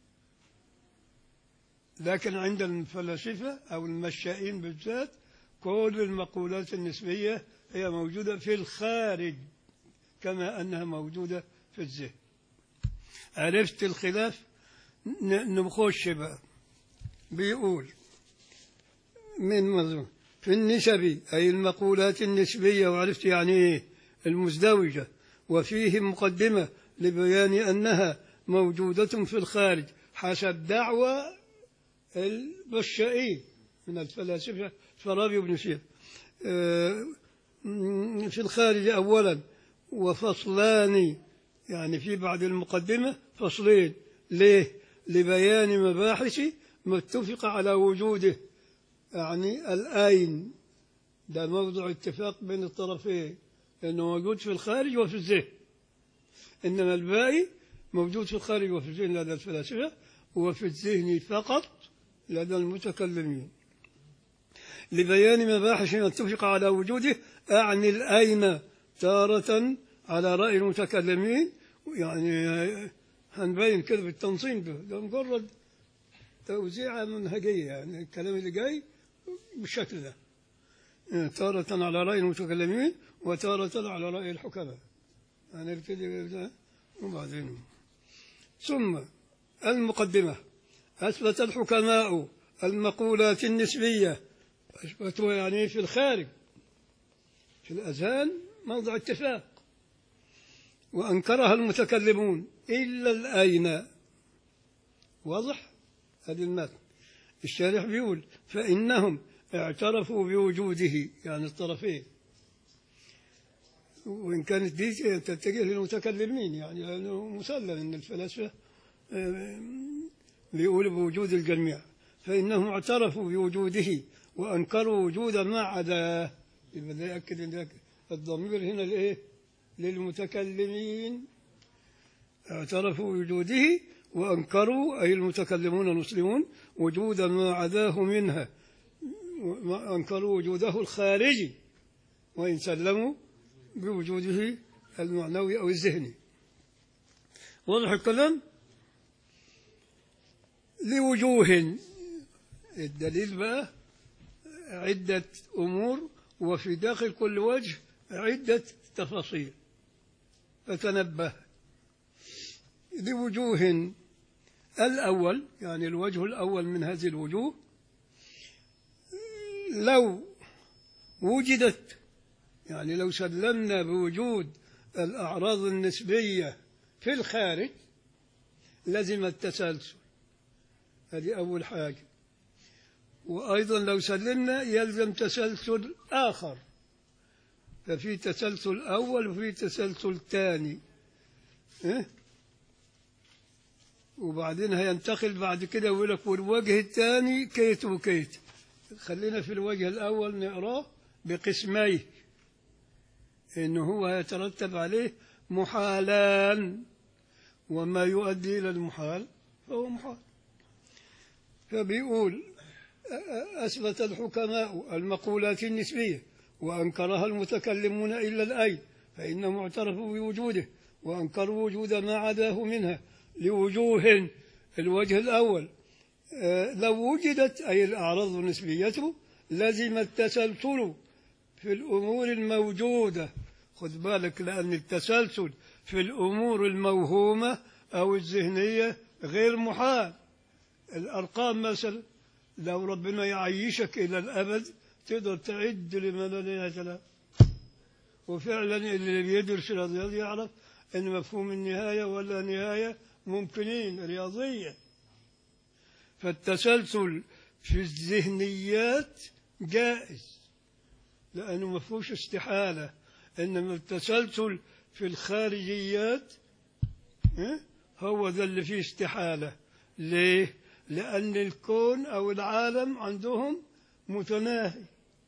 Speaker 1: لكن عند الفلاسفة أو المشائين بالذات كل المقولات النسبية هي موجودة في الخارج كما أنها موجودة في الذهن عرفت الخلاف ن- نخش بقى بيقول من مظلوم في النسب أي المقولات النسبية وعرفت يعني إيه المزدوجة وفيه مقدمة لبيان أنها موجودة في الخارج حسب دعوى البشائين من الفلاسفة فارابي وابن سينا آه، م- في الخارج أولا وفصلان يعني في بعد المقدمة فصلين ليه لبيان مباحث ما اتفق على وجوده يعني الآين ده موضع اتفاق بين الطرفين لأنه موجود في الخارج وفي الذهن إنما الباقي موجود في الخارج وفي الذهن لدى الفلاسفة وفي الذهن فقط لدى المتكلمين لبيان مباحث ما اتفق على وجوده أعني الأين تارة على رأي المتكلمين يعني هنبين كده بالتنظيم ده ده مجرد توزيعة منهجية يعني الكلام اللي جاي بالشكل ده تارة على رأي المتكلمين وتارة على رأي الحكماء هنبتدي بده وبعدين ثم المقدمة أثبت الحكماء المقولات النسبية أثبتوا يعني في الخارج في الأذهان موضع اتفاق وأنكرها المتكلمون إلا الأين واضح هذه المتن الشارح بيقول فإنهم اعترفوا بوجوده يعني الطرفين وإن كانت دي تتجه للمتكلمين يعني لأنه مسلم أن الفلاسفة آه، بيقولوا بوجود الجميع فإنهم اعترفوا بوجوده وأنكروا وجود ما عداه يبقى ده يأكد أن الضمير هنا لإيه؟ للمتكلمين اعترفوا بوجوده وأنكروا أي المتكلمون المسلمون وجود ما عداه منها أنكروا وجوده الخارجي وإن سلموا بوجوده المعنوي أو الذهني واضح الكلام لوجوه الدليل بقى عدة أمور وفي داخل كل وجه عدة تفاصيل فتنبه لوجوه الأول يعني الوجه الأول من هذه الوجوه لو وجدت يعني لو سلمنا بوجود الأعراض النسبية في الخارج لزم التسلسل هذه أول حاجة وأيضا لو سلمنا يلزم تسلسل آخر ففي تسلسل أول وفي تسلسل ثاني إيه؟ وبعدين هينتقل بعد كده ويقول لك والوجه الثاني كيت وكيت خلينا في الوجه الأول نقراه بقسميه إنه هو يترتب عليه محالان وما يؤدي إلى المحال فهو محال فبيقول أثبت الحكماء المقولات النسبية وأنكرها المتكلمون إلا الأين فإنهم اعترفوا بوجوده وأنكروا وجود ما عداه منها لوجوه الوجه الأول آه، لو وجدت أي الأعراض النسبية لزم التسلسل في الأمور الموجودة خذ بالك لأن التسلسل في الأمور الموهومة أو الذهنية غير محال الأرقام مثلا لو ربنا يعيشك إلى الأبد تقدر تعد لما لا نهاية له وفعلا اللي بيدرس الرياضيات يعرف أن مفهوم النهاية ولا نهاية ممكنين رياضيا فالتسلسل في الذهنيات جائز لأنه ما فيهوش استحالة إنما التسلسل في الخارجيات ها، هو ذا اللي فيه استحالة ليه؟ لأن الكون أو العالم عندهم متناهي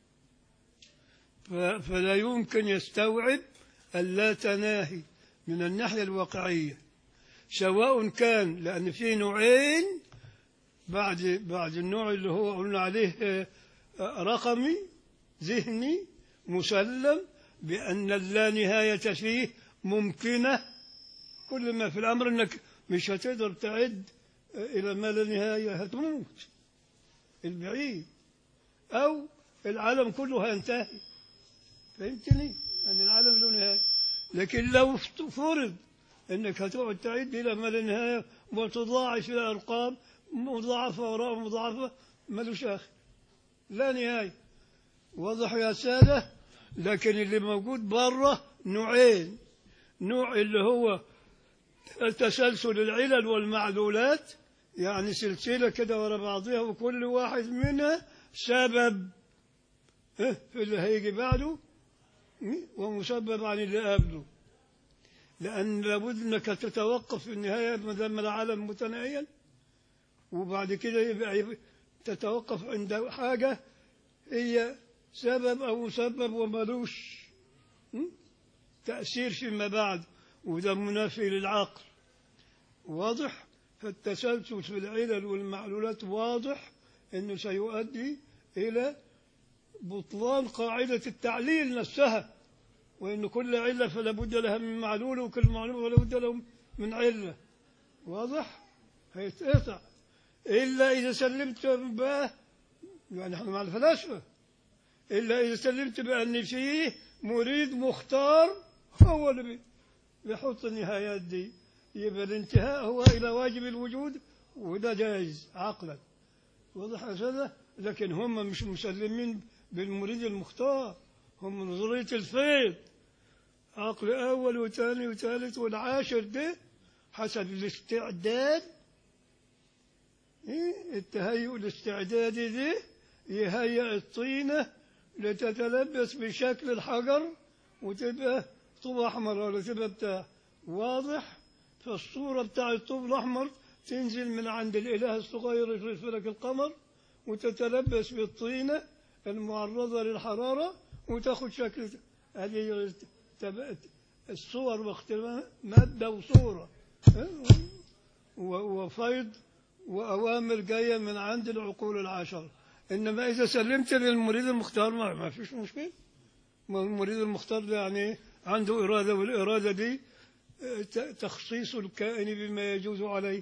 Speaker 1: ف- فلا يمكن يستوعب اللا تناهي من الناحية الواقعية سواء كان لأن في نوعين بعد بعد النوع اللي هو قلنا عليه آه، آه، رقمي ذهني مسلم بأن اللا نهاية فيه ممكنة كل ما في الأمر أنك مش هتقدر تعد آه، إلى ما لا نهاية هتموت البعيد أو العالم كله هينتهي فهمتني؟ أن العالم له نهاية لكن لو فرض أنك هتقعد تعد إلى ما لا نهاية وتضاعف الأرقام مضاعفة وراء مضاعفة ملوش آخر لا نهاية واضح يا سادة لكن اللي موجود بره نوعين نوع اللي هو تسلسل العلل والمعلولات يعني سلسلة كده ورا بعضها وكل واحد منها سبب إيه؟ في اللي هيجي بعده إيه؟ ومسبب عن اللي قبله لأن لابد أنك تتوقف في النهاية ما دام العالم متناهيا وبعد كده يبقى يبقى تتوقف عند حاجة هي سبب أو مسبب وملوش م? تأثير فيما بعد وده منافي للعقل واضح فالتسلسل في العلل والمعلولات واضح أنه سيؤدي إلى بطلان قاعدة التعليل نفسها وأن كل علة فلا بد لها من معلول وكل معلول فلا بد له من علة واضح هيتقطع إلا إذا سلمت بقى يعني احنا مع الفلاسفة إلا إذا سلمت بأن فيه مريد مختار هو اللي بي- بيحط النهايات دي يبقى الانتهاء هو إلى واجب الوجود وده جائز عقلا واضح هذا لكن هم مش مسلمين بالمريد المختار هم نظرية الفيض عقل أول وثاني وثالث والعاشر ده حسب الاستعداد إيه؟ التهيؤ الاستعدادي دي يهيئ الطينة لتتلبس بشكل الحجر وتبقى طوب أحمر ولا تبقى بتاع واضح فالصورة بتاع الطوب الأحمر تنزل من عند الإله الصغير في فلك القمر وتتلبس بالطينة المعرضة للحرارة وتاخد شكل هذه تب- الصور واختلاف مادة وصورة ها؟ و- وفيض وأوامر جاية من عند العقول العشر إنما إذا سلمت للمريد المختار ما, ما فيش مشكلة ما هو المريد المختار ده يعني عنده إرادة والإرادة دي آه، ت- تخصيص الكائن بما يجوز عليه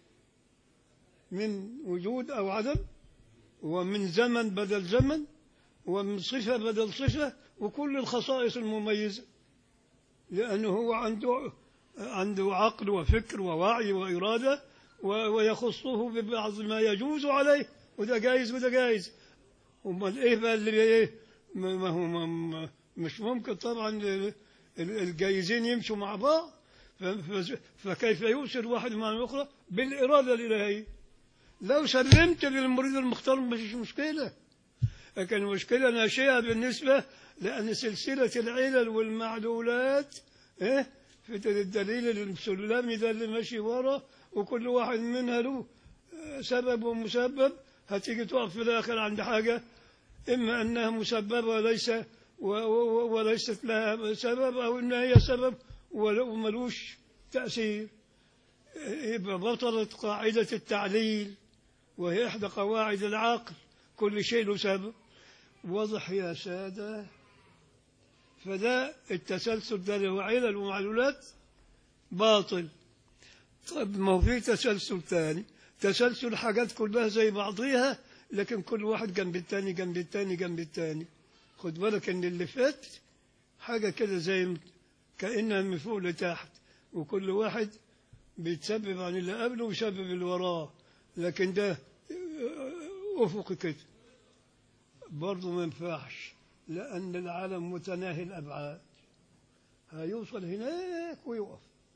Speaker 1: من وجود أو عدم ومن زمن بدل زمن ومن صفة بدل صفة وكل الخصائص المميزة لأنه هو عنده عنده عقل وفكر ووعي وإرادة و- ويخصه ببعض ما يجوز عليه وده جايز وده جايز امال ايه بقى اللي ايه ما ما هو ما- ما- مش ممكن طبعا ال- ال- الجايزين يمشوا مع بعض ف- ف- فكيف يؤثر واحد مع الأخرى بالإرادة الإلهية لو سلمت للمريد المختار مفيش مشكلة لكن المشكلة ناشئة بالنسبة لأن سلسلة العلل والمعلولات إيه في الدليل السلمي ده اللي ماشي ورا وكل واحد منها له آه، سبب ومسبب هتيجي تقف في الآخر عند حاجة إما أنها مسببة وليس و- و- وليست لها سبب أو أنها هي سبب ول- وملوش تأثير يبقى بطلت قاعدة التعليل وهي إحدى قواعد العقل كل شيء له سبب واضح يا سادة فده التسلسل ده اللي هو علل ومعلولات باطل طيب ما هو في تسلسل ثاني تسلسل حاجات كلها زي بعضيها لكن كل واحد جنب التاني جنب التاني جنب التاني خد بالك ان اللي فات حاجة كده زي كأنها من فوق لتحت وكل واحد بيتسبب عن اللي قبله ويسبب اللي وراه لكن ده أفق كده برضه ما ينفعش لأن العالم متناهي الأبعاد هيوصل هناك ويقف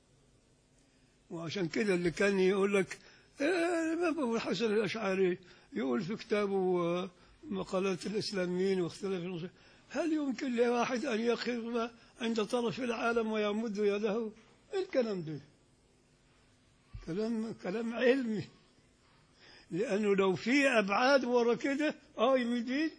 Speaker 1: وعشان كده اللي كان يقول لك آه، الإمام أبو الحسن الأشعري يقول في كتابه آه، مقالات الإسلاميين واختلاف المسلمين هل يمكن لواحد أن يقف عند طرف العالم ويمد يده إيه الكلام ده كلام كلام علمي لأنه لو في أبعاد ورا كده آه يمد إيده.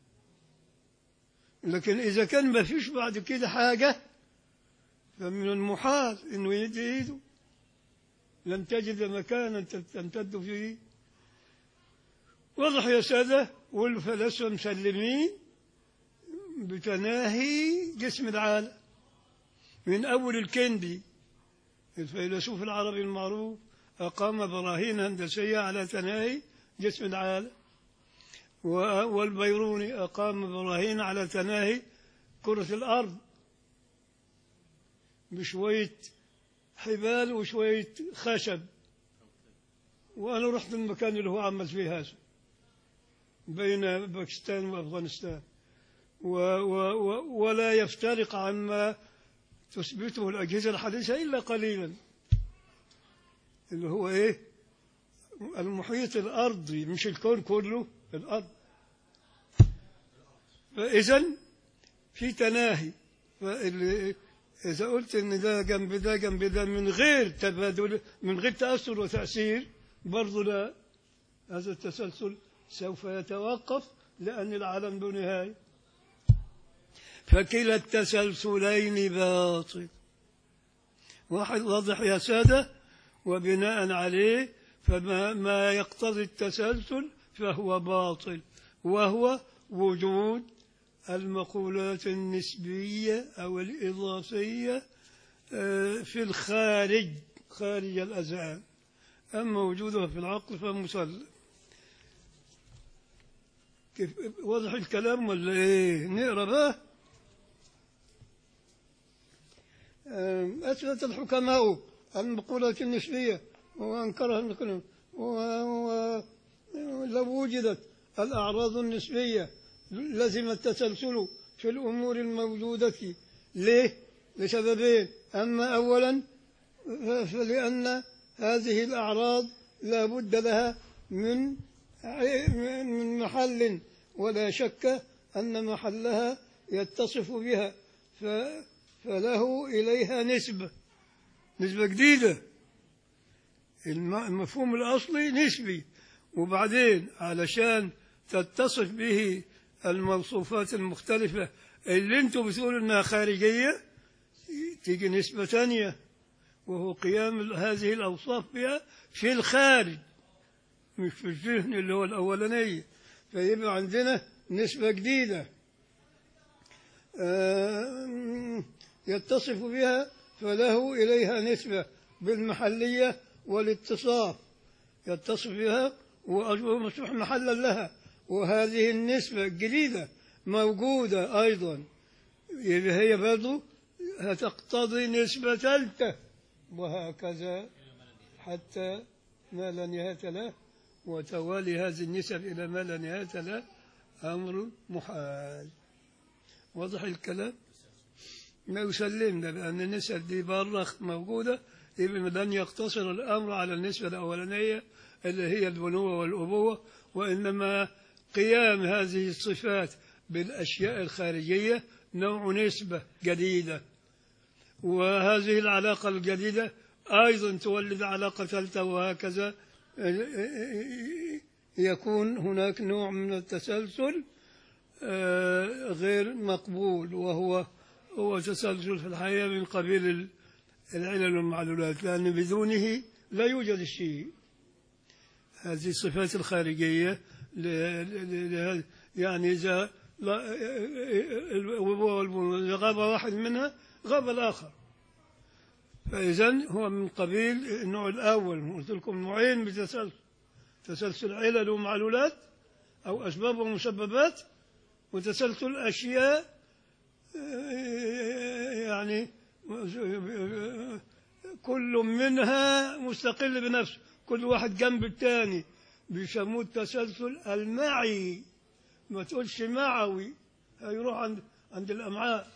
Speaker 1: لكن إذا كان ما فيش بعد كده حاجة فمن المحال إنه يدي إيده لن تجد مكانا تمتد فيه واضح يا سادة والفلاسفة مسلمين بتناهي جسم العالم من أول الكندي الفيلسوف العربي المعروف أقام براهين هندسية على تناهي جسم العالم و- والبيروني أقام براهين على تناهي كرة الأرض بشوية حبال وشوية خشب وأنا رحت المكان اللي هو عمل فيه هذا بين باكستان وأفغانستان و و و ولا يفترق عما تثبته الأجهزة الحديثة إلا قليلا اللي هو إيه المحيط الأرضي مش الكون كله الأرض فإذا في تناهي فاللي إذا قلت إن ده جنب ده جنب ده من غير تبادل من غير تأثر وتأثير برضه لا هذا التسلسل سوف يتوقف لأن العالم ذو نهاية فكلا التسلسلين باطل واحد واضح يا سادة وبناء عليه فما ما يقتضي التسلسل فهو باطل وهو وجود المقولات النسبية أو الإضافية آه، في الخارج خارج الأذهان أما وجودها في العقل فمسلم كيف واضح الكلام ولا إيه نقرأ بقى آم، أثبت الحكماء المقولات النسبية وأنكرها الكلام ولو وجدت الأعراض النسبية لزم التسلسل في الأمور الموجودة ليه؟ لسببين أما أولا ف- فلأن هذه الأعراض لا بد لها من من محل ولا شك أن محلها يتصف بها ف- فله إليها نسبة نسبة جديدة الم- المفهوم الأصلي نسبي وبعدين علشان تتصف به الموصوفات المختلفة اللي انتم بتقولوا انها خارجية تيجي نسبة ثانية وهو قيام هذه الأوصاف بها في الخارج مش في الذهن اللي هو الأولانية فيبقى عندنا نسبة جديدة آه، يتصف بها فله إليها نسبة بالمحلية والاتصاف يتصف بها ومصبح محلا لها وهذه النسبة الجديدة موجودة أيضا يبقى هي برضو هتقتضي نسبة ثالثة وهكذا حتى ما لا نهاية له وتوالي هذه النسب إلى ما لا نهاية له أمر محال واضح الكلام ما يسلمنا بأن النسب دي برة موجودة يبقى لن يقتصر الأمر على النسبة الأولانية اللي هي البنوة والأبوة وإنما قيام هذه الصفات بالأشياء الخارجية نوع نسبة جديدة وهذه العلاقة الجديدة أيضا تولد علاقة ثالثة وهكذا يكون هناك نوع من التسلسل آه، غير مقبول وهو هو تسلسل في الحياة من قبيل ال- العلل والمعلولات لأن بدونه لا يوجد الشيء هذه الصفات الخارجية ل- ل- ل- يعني إذا لا الأبوة والبنوة إذا غاب واحد منها غاب الآخر فإذا هو من قبيل النوع الأول قلت لكم نوعين بتسلسل تسلسل علل ومعلولات أو أسباب ومسببات وتسلسل أشياء آه، يعني كل منها مستقل بنفسه كل واحد جنب الثاني بيسموه التسلسل المعي ما تقولش معوي هيروح عند عند الأمعاء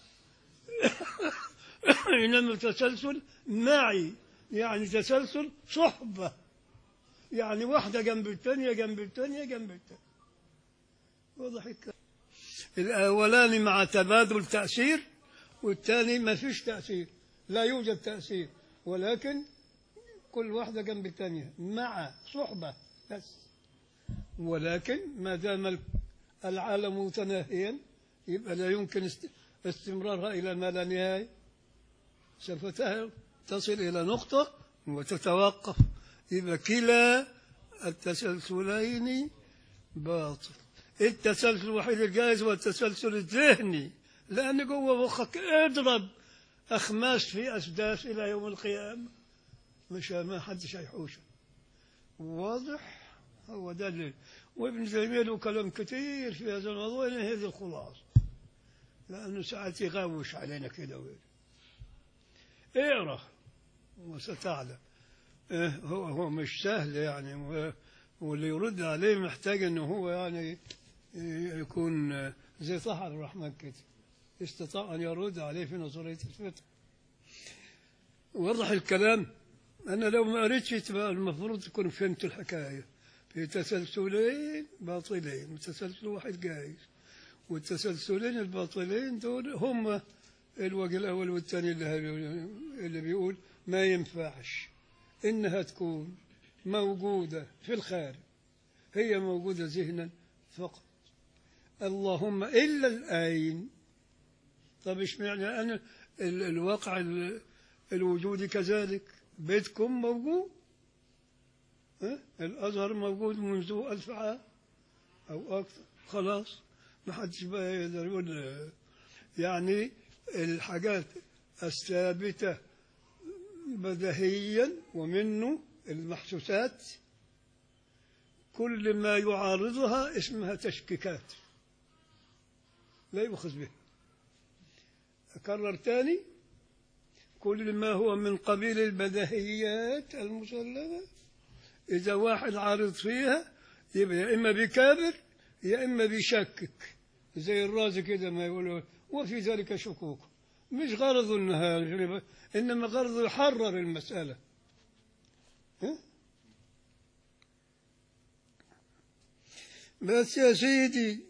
Speaker 1: إنما التسلسل معي يعني تسلسل صحبة يعني واحدة جنب الثانية جنب الثانية جنب الثانية واضح الكلام الأولاني مع تبادل تأثير والثاني ما فيش تأثير لا يوجد تأثير ولكن كل واحدة جنب الثانية مع صحبة بس ولكن ما دام العالم متناهيا يبقى لا يمكن است- استمرارها إلى ما لا نهاية سوف ته- تصل إلى نقطة وتتوقف يبقى كلا التسلسلين باطل التسلسل الوحيد الجائز هو التسلسل الذهني لأن جوه مخك اضرب أخماس في أسداس إلى يوم القيامة مش ما حدش هيحوشه واضح هو ده اللي وابن تيمية له كلام كثير في هذا الموضوع إن هذه الخلاصة لأنه ساعات يغوش علينا كده ويقول اقرأ وستعلم إيه هو هو مش سهل يعني و- واللي يرد عليه محتاج انه هو يعني يكون زي طه عبد الرحمن كده استطاع ان يرد عليه في نظريه الفتح وضح الكلام انا لو ما قريتش تبقى المفروض تكون فهمت الحكايه في تسلسلين باطلين وتسلسل واحد جايز والتسلسلين الباطلين دول هم الوجه الاول والثاني اللي, اللي بيقول ما ينفعش انها تكون موجوده في الخارج هي موجوده ذهنا فقط اللهم الا الاين طب اشمعنى انا ال- الواقع ال- الوجودي كذلك بيتكم موجود ها؟ الازهر موجود منذ الف عام او اكثر خلاص ما حدش بقى يقدر يقول يعني الحاجات الثابته بدهيا ومنه المحسوسات كل ما يعارضها اسمها تشكيكات لا يؤخذ به أكرر تاني كل ما هو من قبيل البدهيات المسلمة إذا واحد عارض فيها يبقى يا إما بكابر يا إما بيشكك زي الرازي كده ما يقولوا وفي ذلك شكوك مش غرض انها انما غرض يحرر المساله ها؟ بس يا سيدي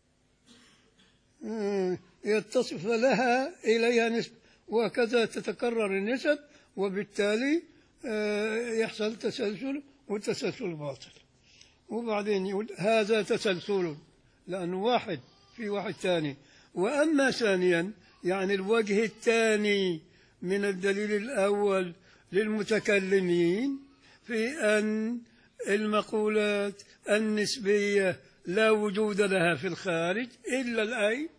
Speaker 1: آه، يتصف لها إليها نسبة وكذا تتكرر النسب وبالتالي آه، يحصل تسلسل والتسلسل باطل وبعدين يقول هذا تسلسل لأنه واحد في واحد ثاني وأما ثانيا يعني الوجه الثاني من الدليل الأول للمتكلمين في أن المقولات النسبية لا وجود لها في الخارج إلا الآي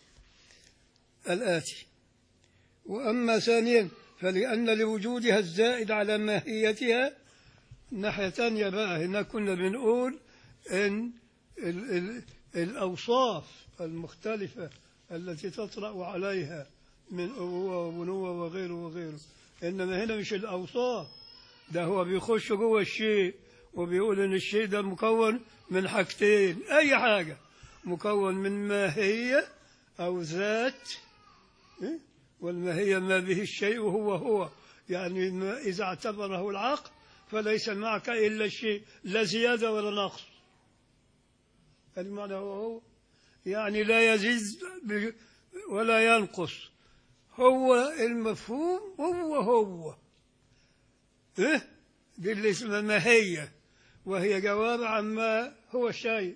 Speaker 1: الآتي وأما ثانيا فلأن لوجودها الزائد على ماهيتها ناحية ثانية بقى هنا كنا بنقول إن ال ال الأوصاف المختلفة التي تطرأ عليها من أبوة وبنوة وغيره وغيره إنما هنا مش الأوصاف ده هو بيخش جوه الشيء وبيقول إن الشيء ده مكون من حاجتين أي حاجة مكون من ماهية أو ذات إيه؟ والماهية ما به الشيء وهو هو يعني ما إذا اعتبره العقل فليس معك إلا الشيء لا زيادة ولا نقص المعنى هو هو يعني لا يزيد ب- ولا ينقص هو المفهوم هو هو إيه؟ دي اللي اسمها ماهية وهي جواب عما هو الشيء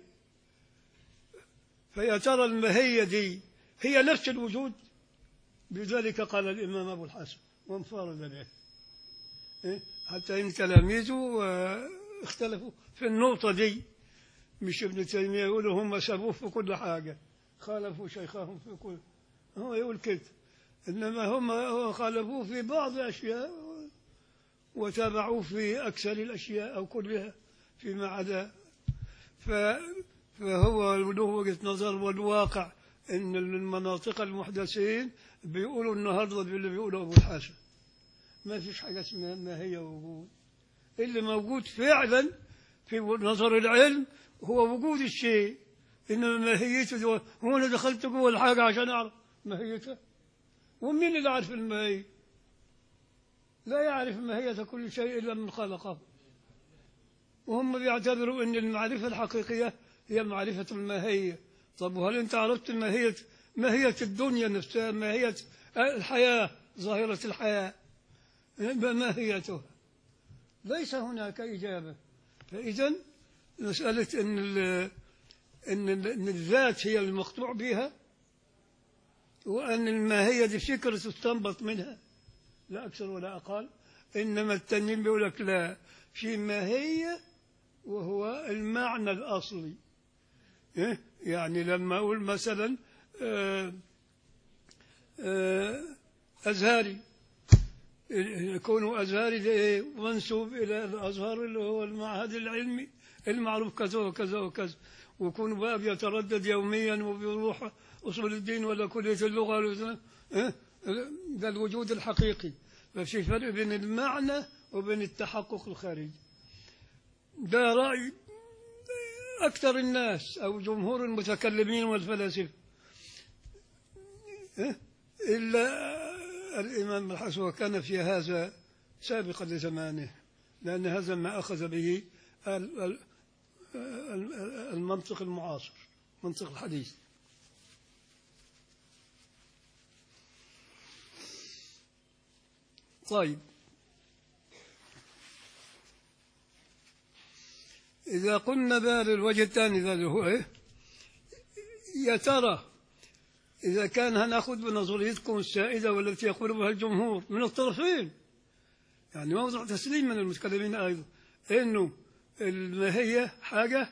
Speaker 1: فيا ترى الماهية دي هي نفس الوجود بذلك قال الإمام أبو الحسن وانفرد به إيه؟ حتى إن تلاميذه آه، اختلفوا في النقطة دي مش ابن تيمية يقولوا هم سبوه في كل حاجة خالفوا شيخهم في كل هو يقول كده إنما هم خالفوه في بعض الأشياء وتابعوه في أكثر الأشياء أو كلها فيما عدا ف فهو له وجهة نظر والواقع إن المناطق المحدثين بيقولوا النهارده باللي بيقوله أبو الحسن ما فيش حاجة اسمها ما هي وجود اللي موجود فعلا في نظر العلم هو وجود الشيء إنما ماهيته دو- هو أنا دخلت جوه الحاجة عشان أعرف ماهيتها ومين اللي عارف الماهية لا يعرف ماهية كل شيء إلا من خلقه وهم بيعتبروا أن المعرفة الحقيقية هي معرفة الماهية طب وهل أنت عرفت ماهية ماهية الدنيا نفسها ماهية الحياة ظاهرة الحياة ما ماهيتها ليس هناك إجابة فإذا مسألة أن ال- أن ال- أن الذات هي المقطوع بها وأن الماهية دي فكرة تستنبط منها لا أكثر ولا أقل إنما التانيين بيقول لك لا في ماهية وهو المعنى الأصلي إيه؟ يعني لما أقول مثلا آه، آه، أزهري يكون أزهري ده إيه؟ منسوب إلى الأزهر اللي هو المعهد العلمي المعروف كذا وكذا وكذا ويكون بقى بيتردد يوميا وبيروح أصول الدين ولا كلية اللغة ولا إيه؟ ده الوجود الحقيقي ففي فرق بين المعنى وبين التحقق الخارجي ده رأي أكثر الناس أو جمهور المتكلمين والفلاسفة إيه؟ إلا الإمام الحسن وكان في هذا سابقا لزمانه لأن هذا ما أخذ به ال- ال- ال- المنطق المعاصر منطق الحديث طيب إذا قلنا بقى للوجه الثاني ذا اللي هو إيه يا ترى إذا كان هناخذ بنظريتكم السائدة والتي يقول بها الجمهور من الطرفين يعني موضع تسليم من المتكلمين أيضا إنه الماهية حاجة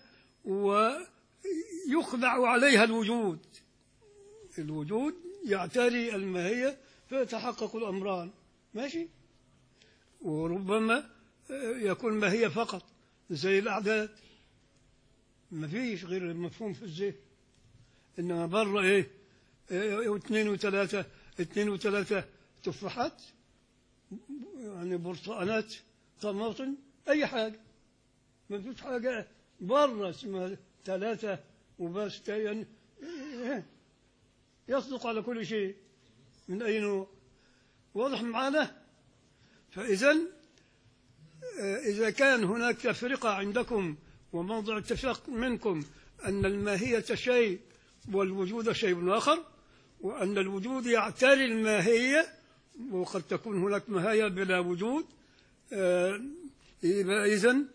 Speaker 1: ويخضع عليها الوجود الوجود يعتري الماهية فيتحقق الأمران ماشي وربما يكون ماهية فقط زي الأعداد ما فيش غير المفهوم في الذهن إنما بره إيه إيه، اثنين وثلاثة اثنين وثلاثة تفاحات يعني برتقانات طماطم أي حاجة ما فيش حاجة بره اسمها ثلاثة وبس يعني إيه، يصدق على كل شيء من أي نوع واضح معنا فإذا إذا كان هناك تفرقة عندكم وموضع اتفاق منكم أن الماهية شيء والوجود شيء آخر وأن الوجود يعتري الماهية وقد تكون هناك ماهية بلا وجود آه، يبقى إذن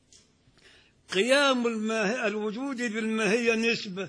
Speaker 1: قيام الماه- الوجود بالماهية نسبة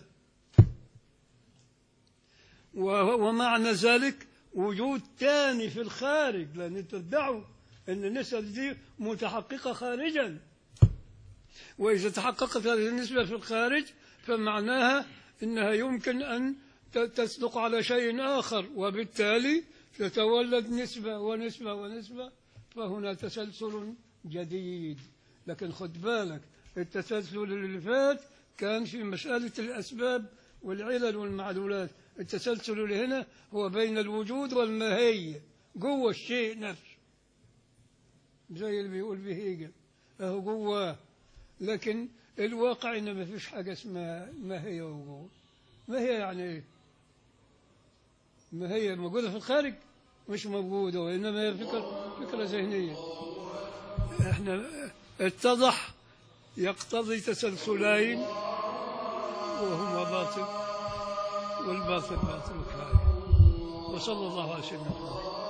Speaker 1: و- ومعنى ذلك وجود تاني في الخارج لأن تدعوا أن النسب دي متحققة خارجا وإذا تحققت هذه النسبة في الخارج فمعناها أنها يمكن أن ت- تصدق على شيء آخر وبالتالي تتولد نسبة ونسبة ونسبة فهنا تسلسل جديد لكن خد بالك التسلسل اللي فات كان في مسألة الأسباب والعلل والمعلولات التسلسل اللي هنا هو بين الوجود والماهية جوه الشيء نفسه زي اللي بيقول به هيجل اهو جواه لكن الواقع ان ما فيش حاجه اسمها ماهيه وجود ما هي يعني ايه ما هي موجوده في الخارج مش موجوده وانما هي فكره فكره ذهنيه احنا اتضح يقتضي تسلسلين وهما باطل والباطل باطل كفايه وصلى الله على سيدنا محمد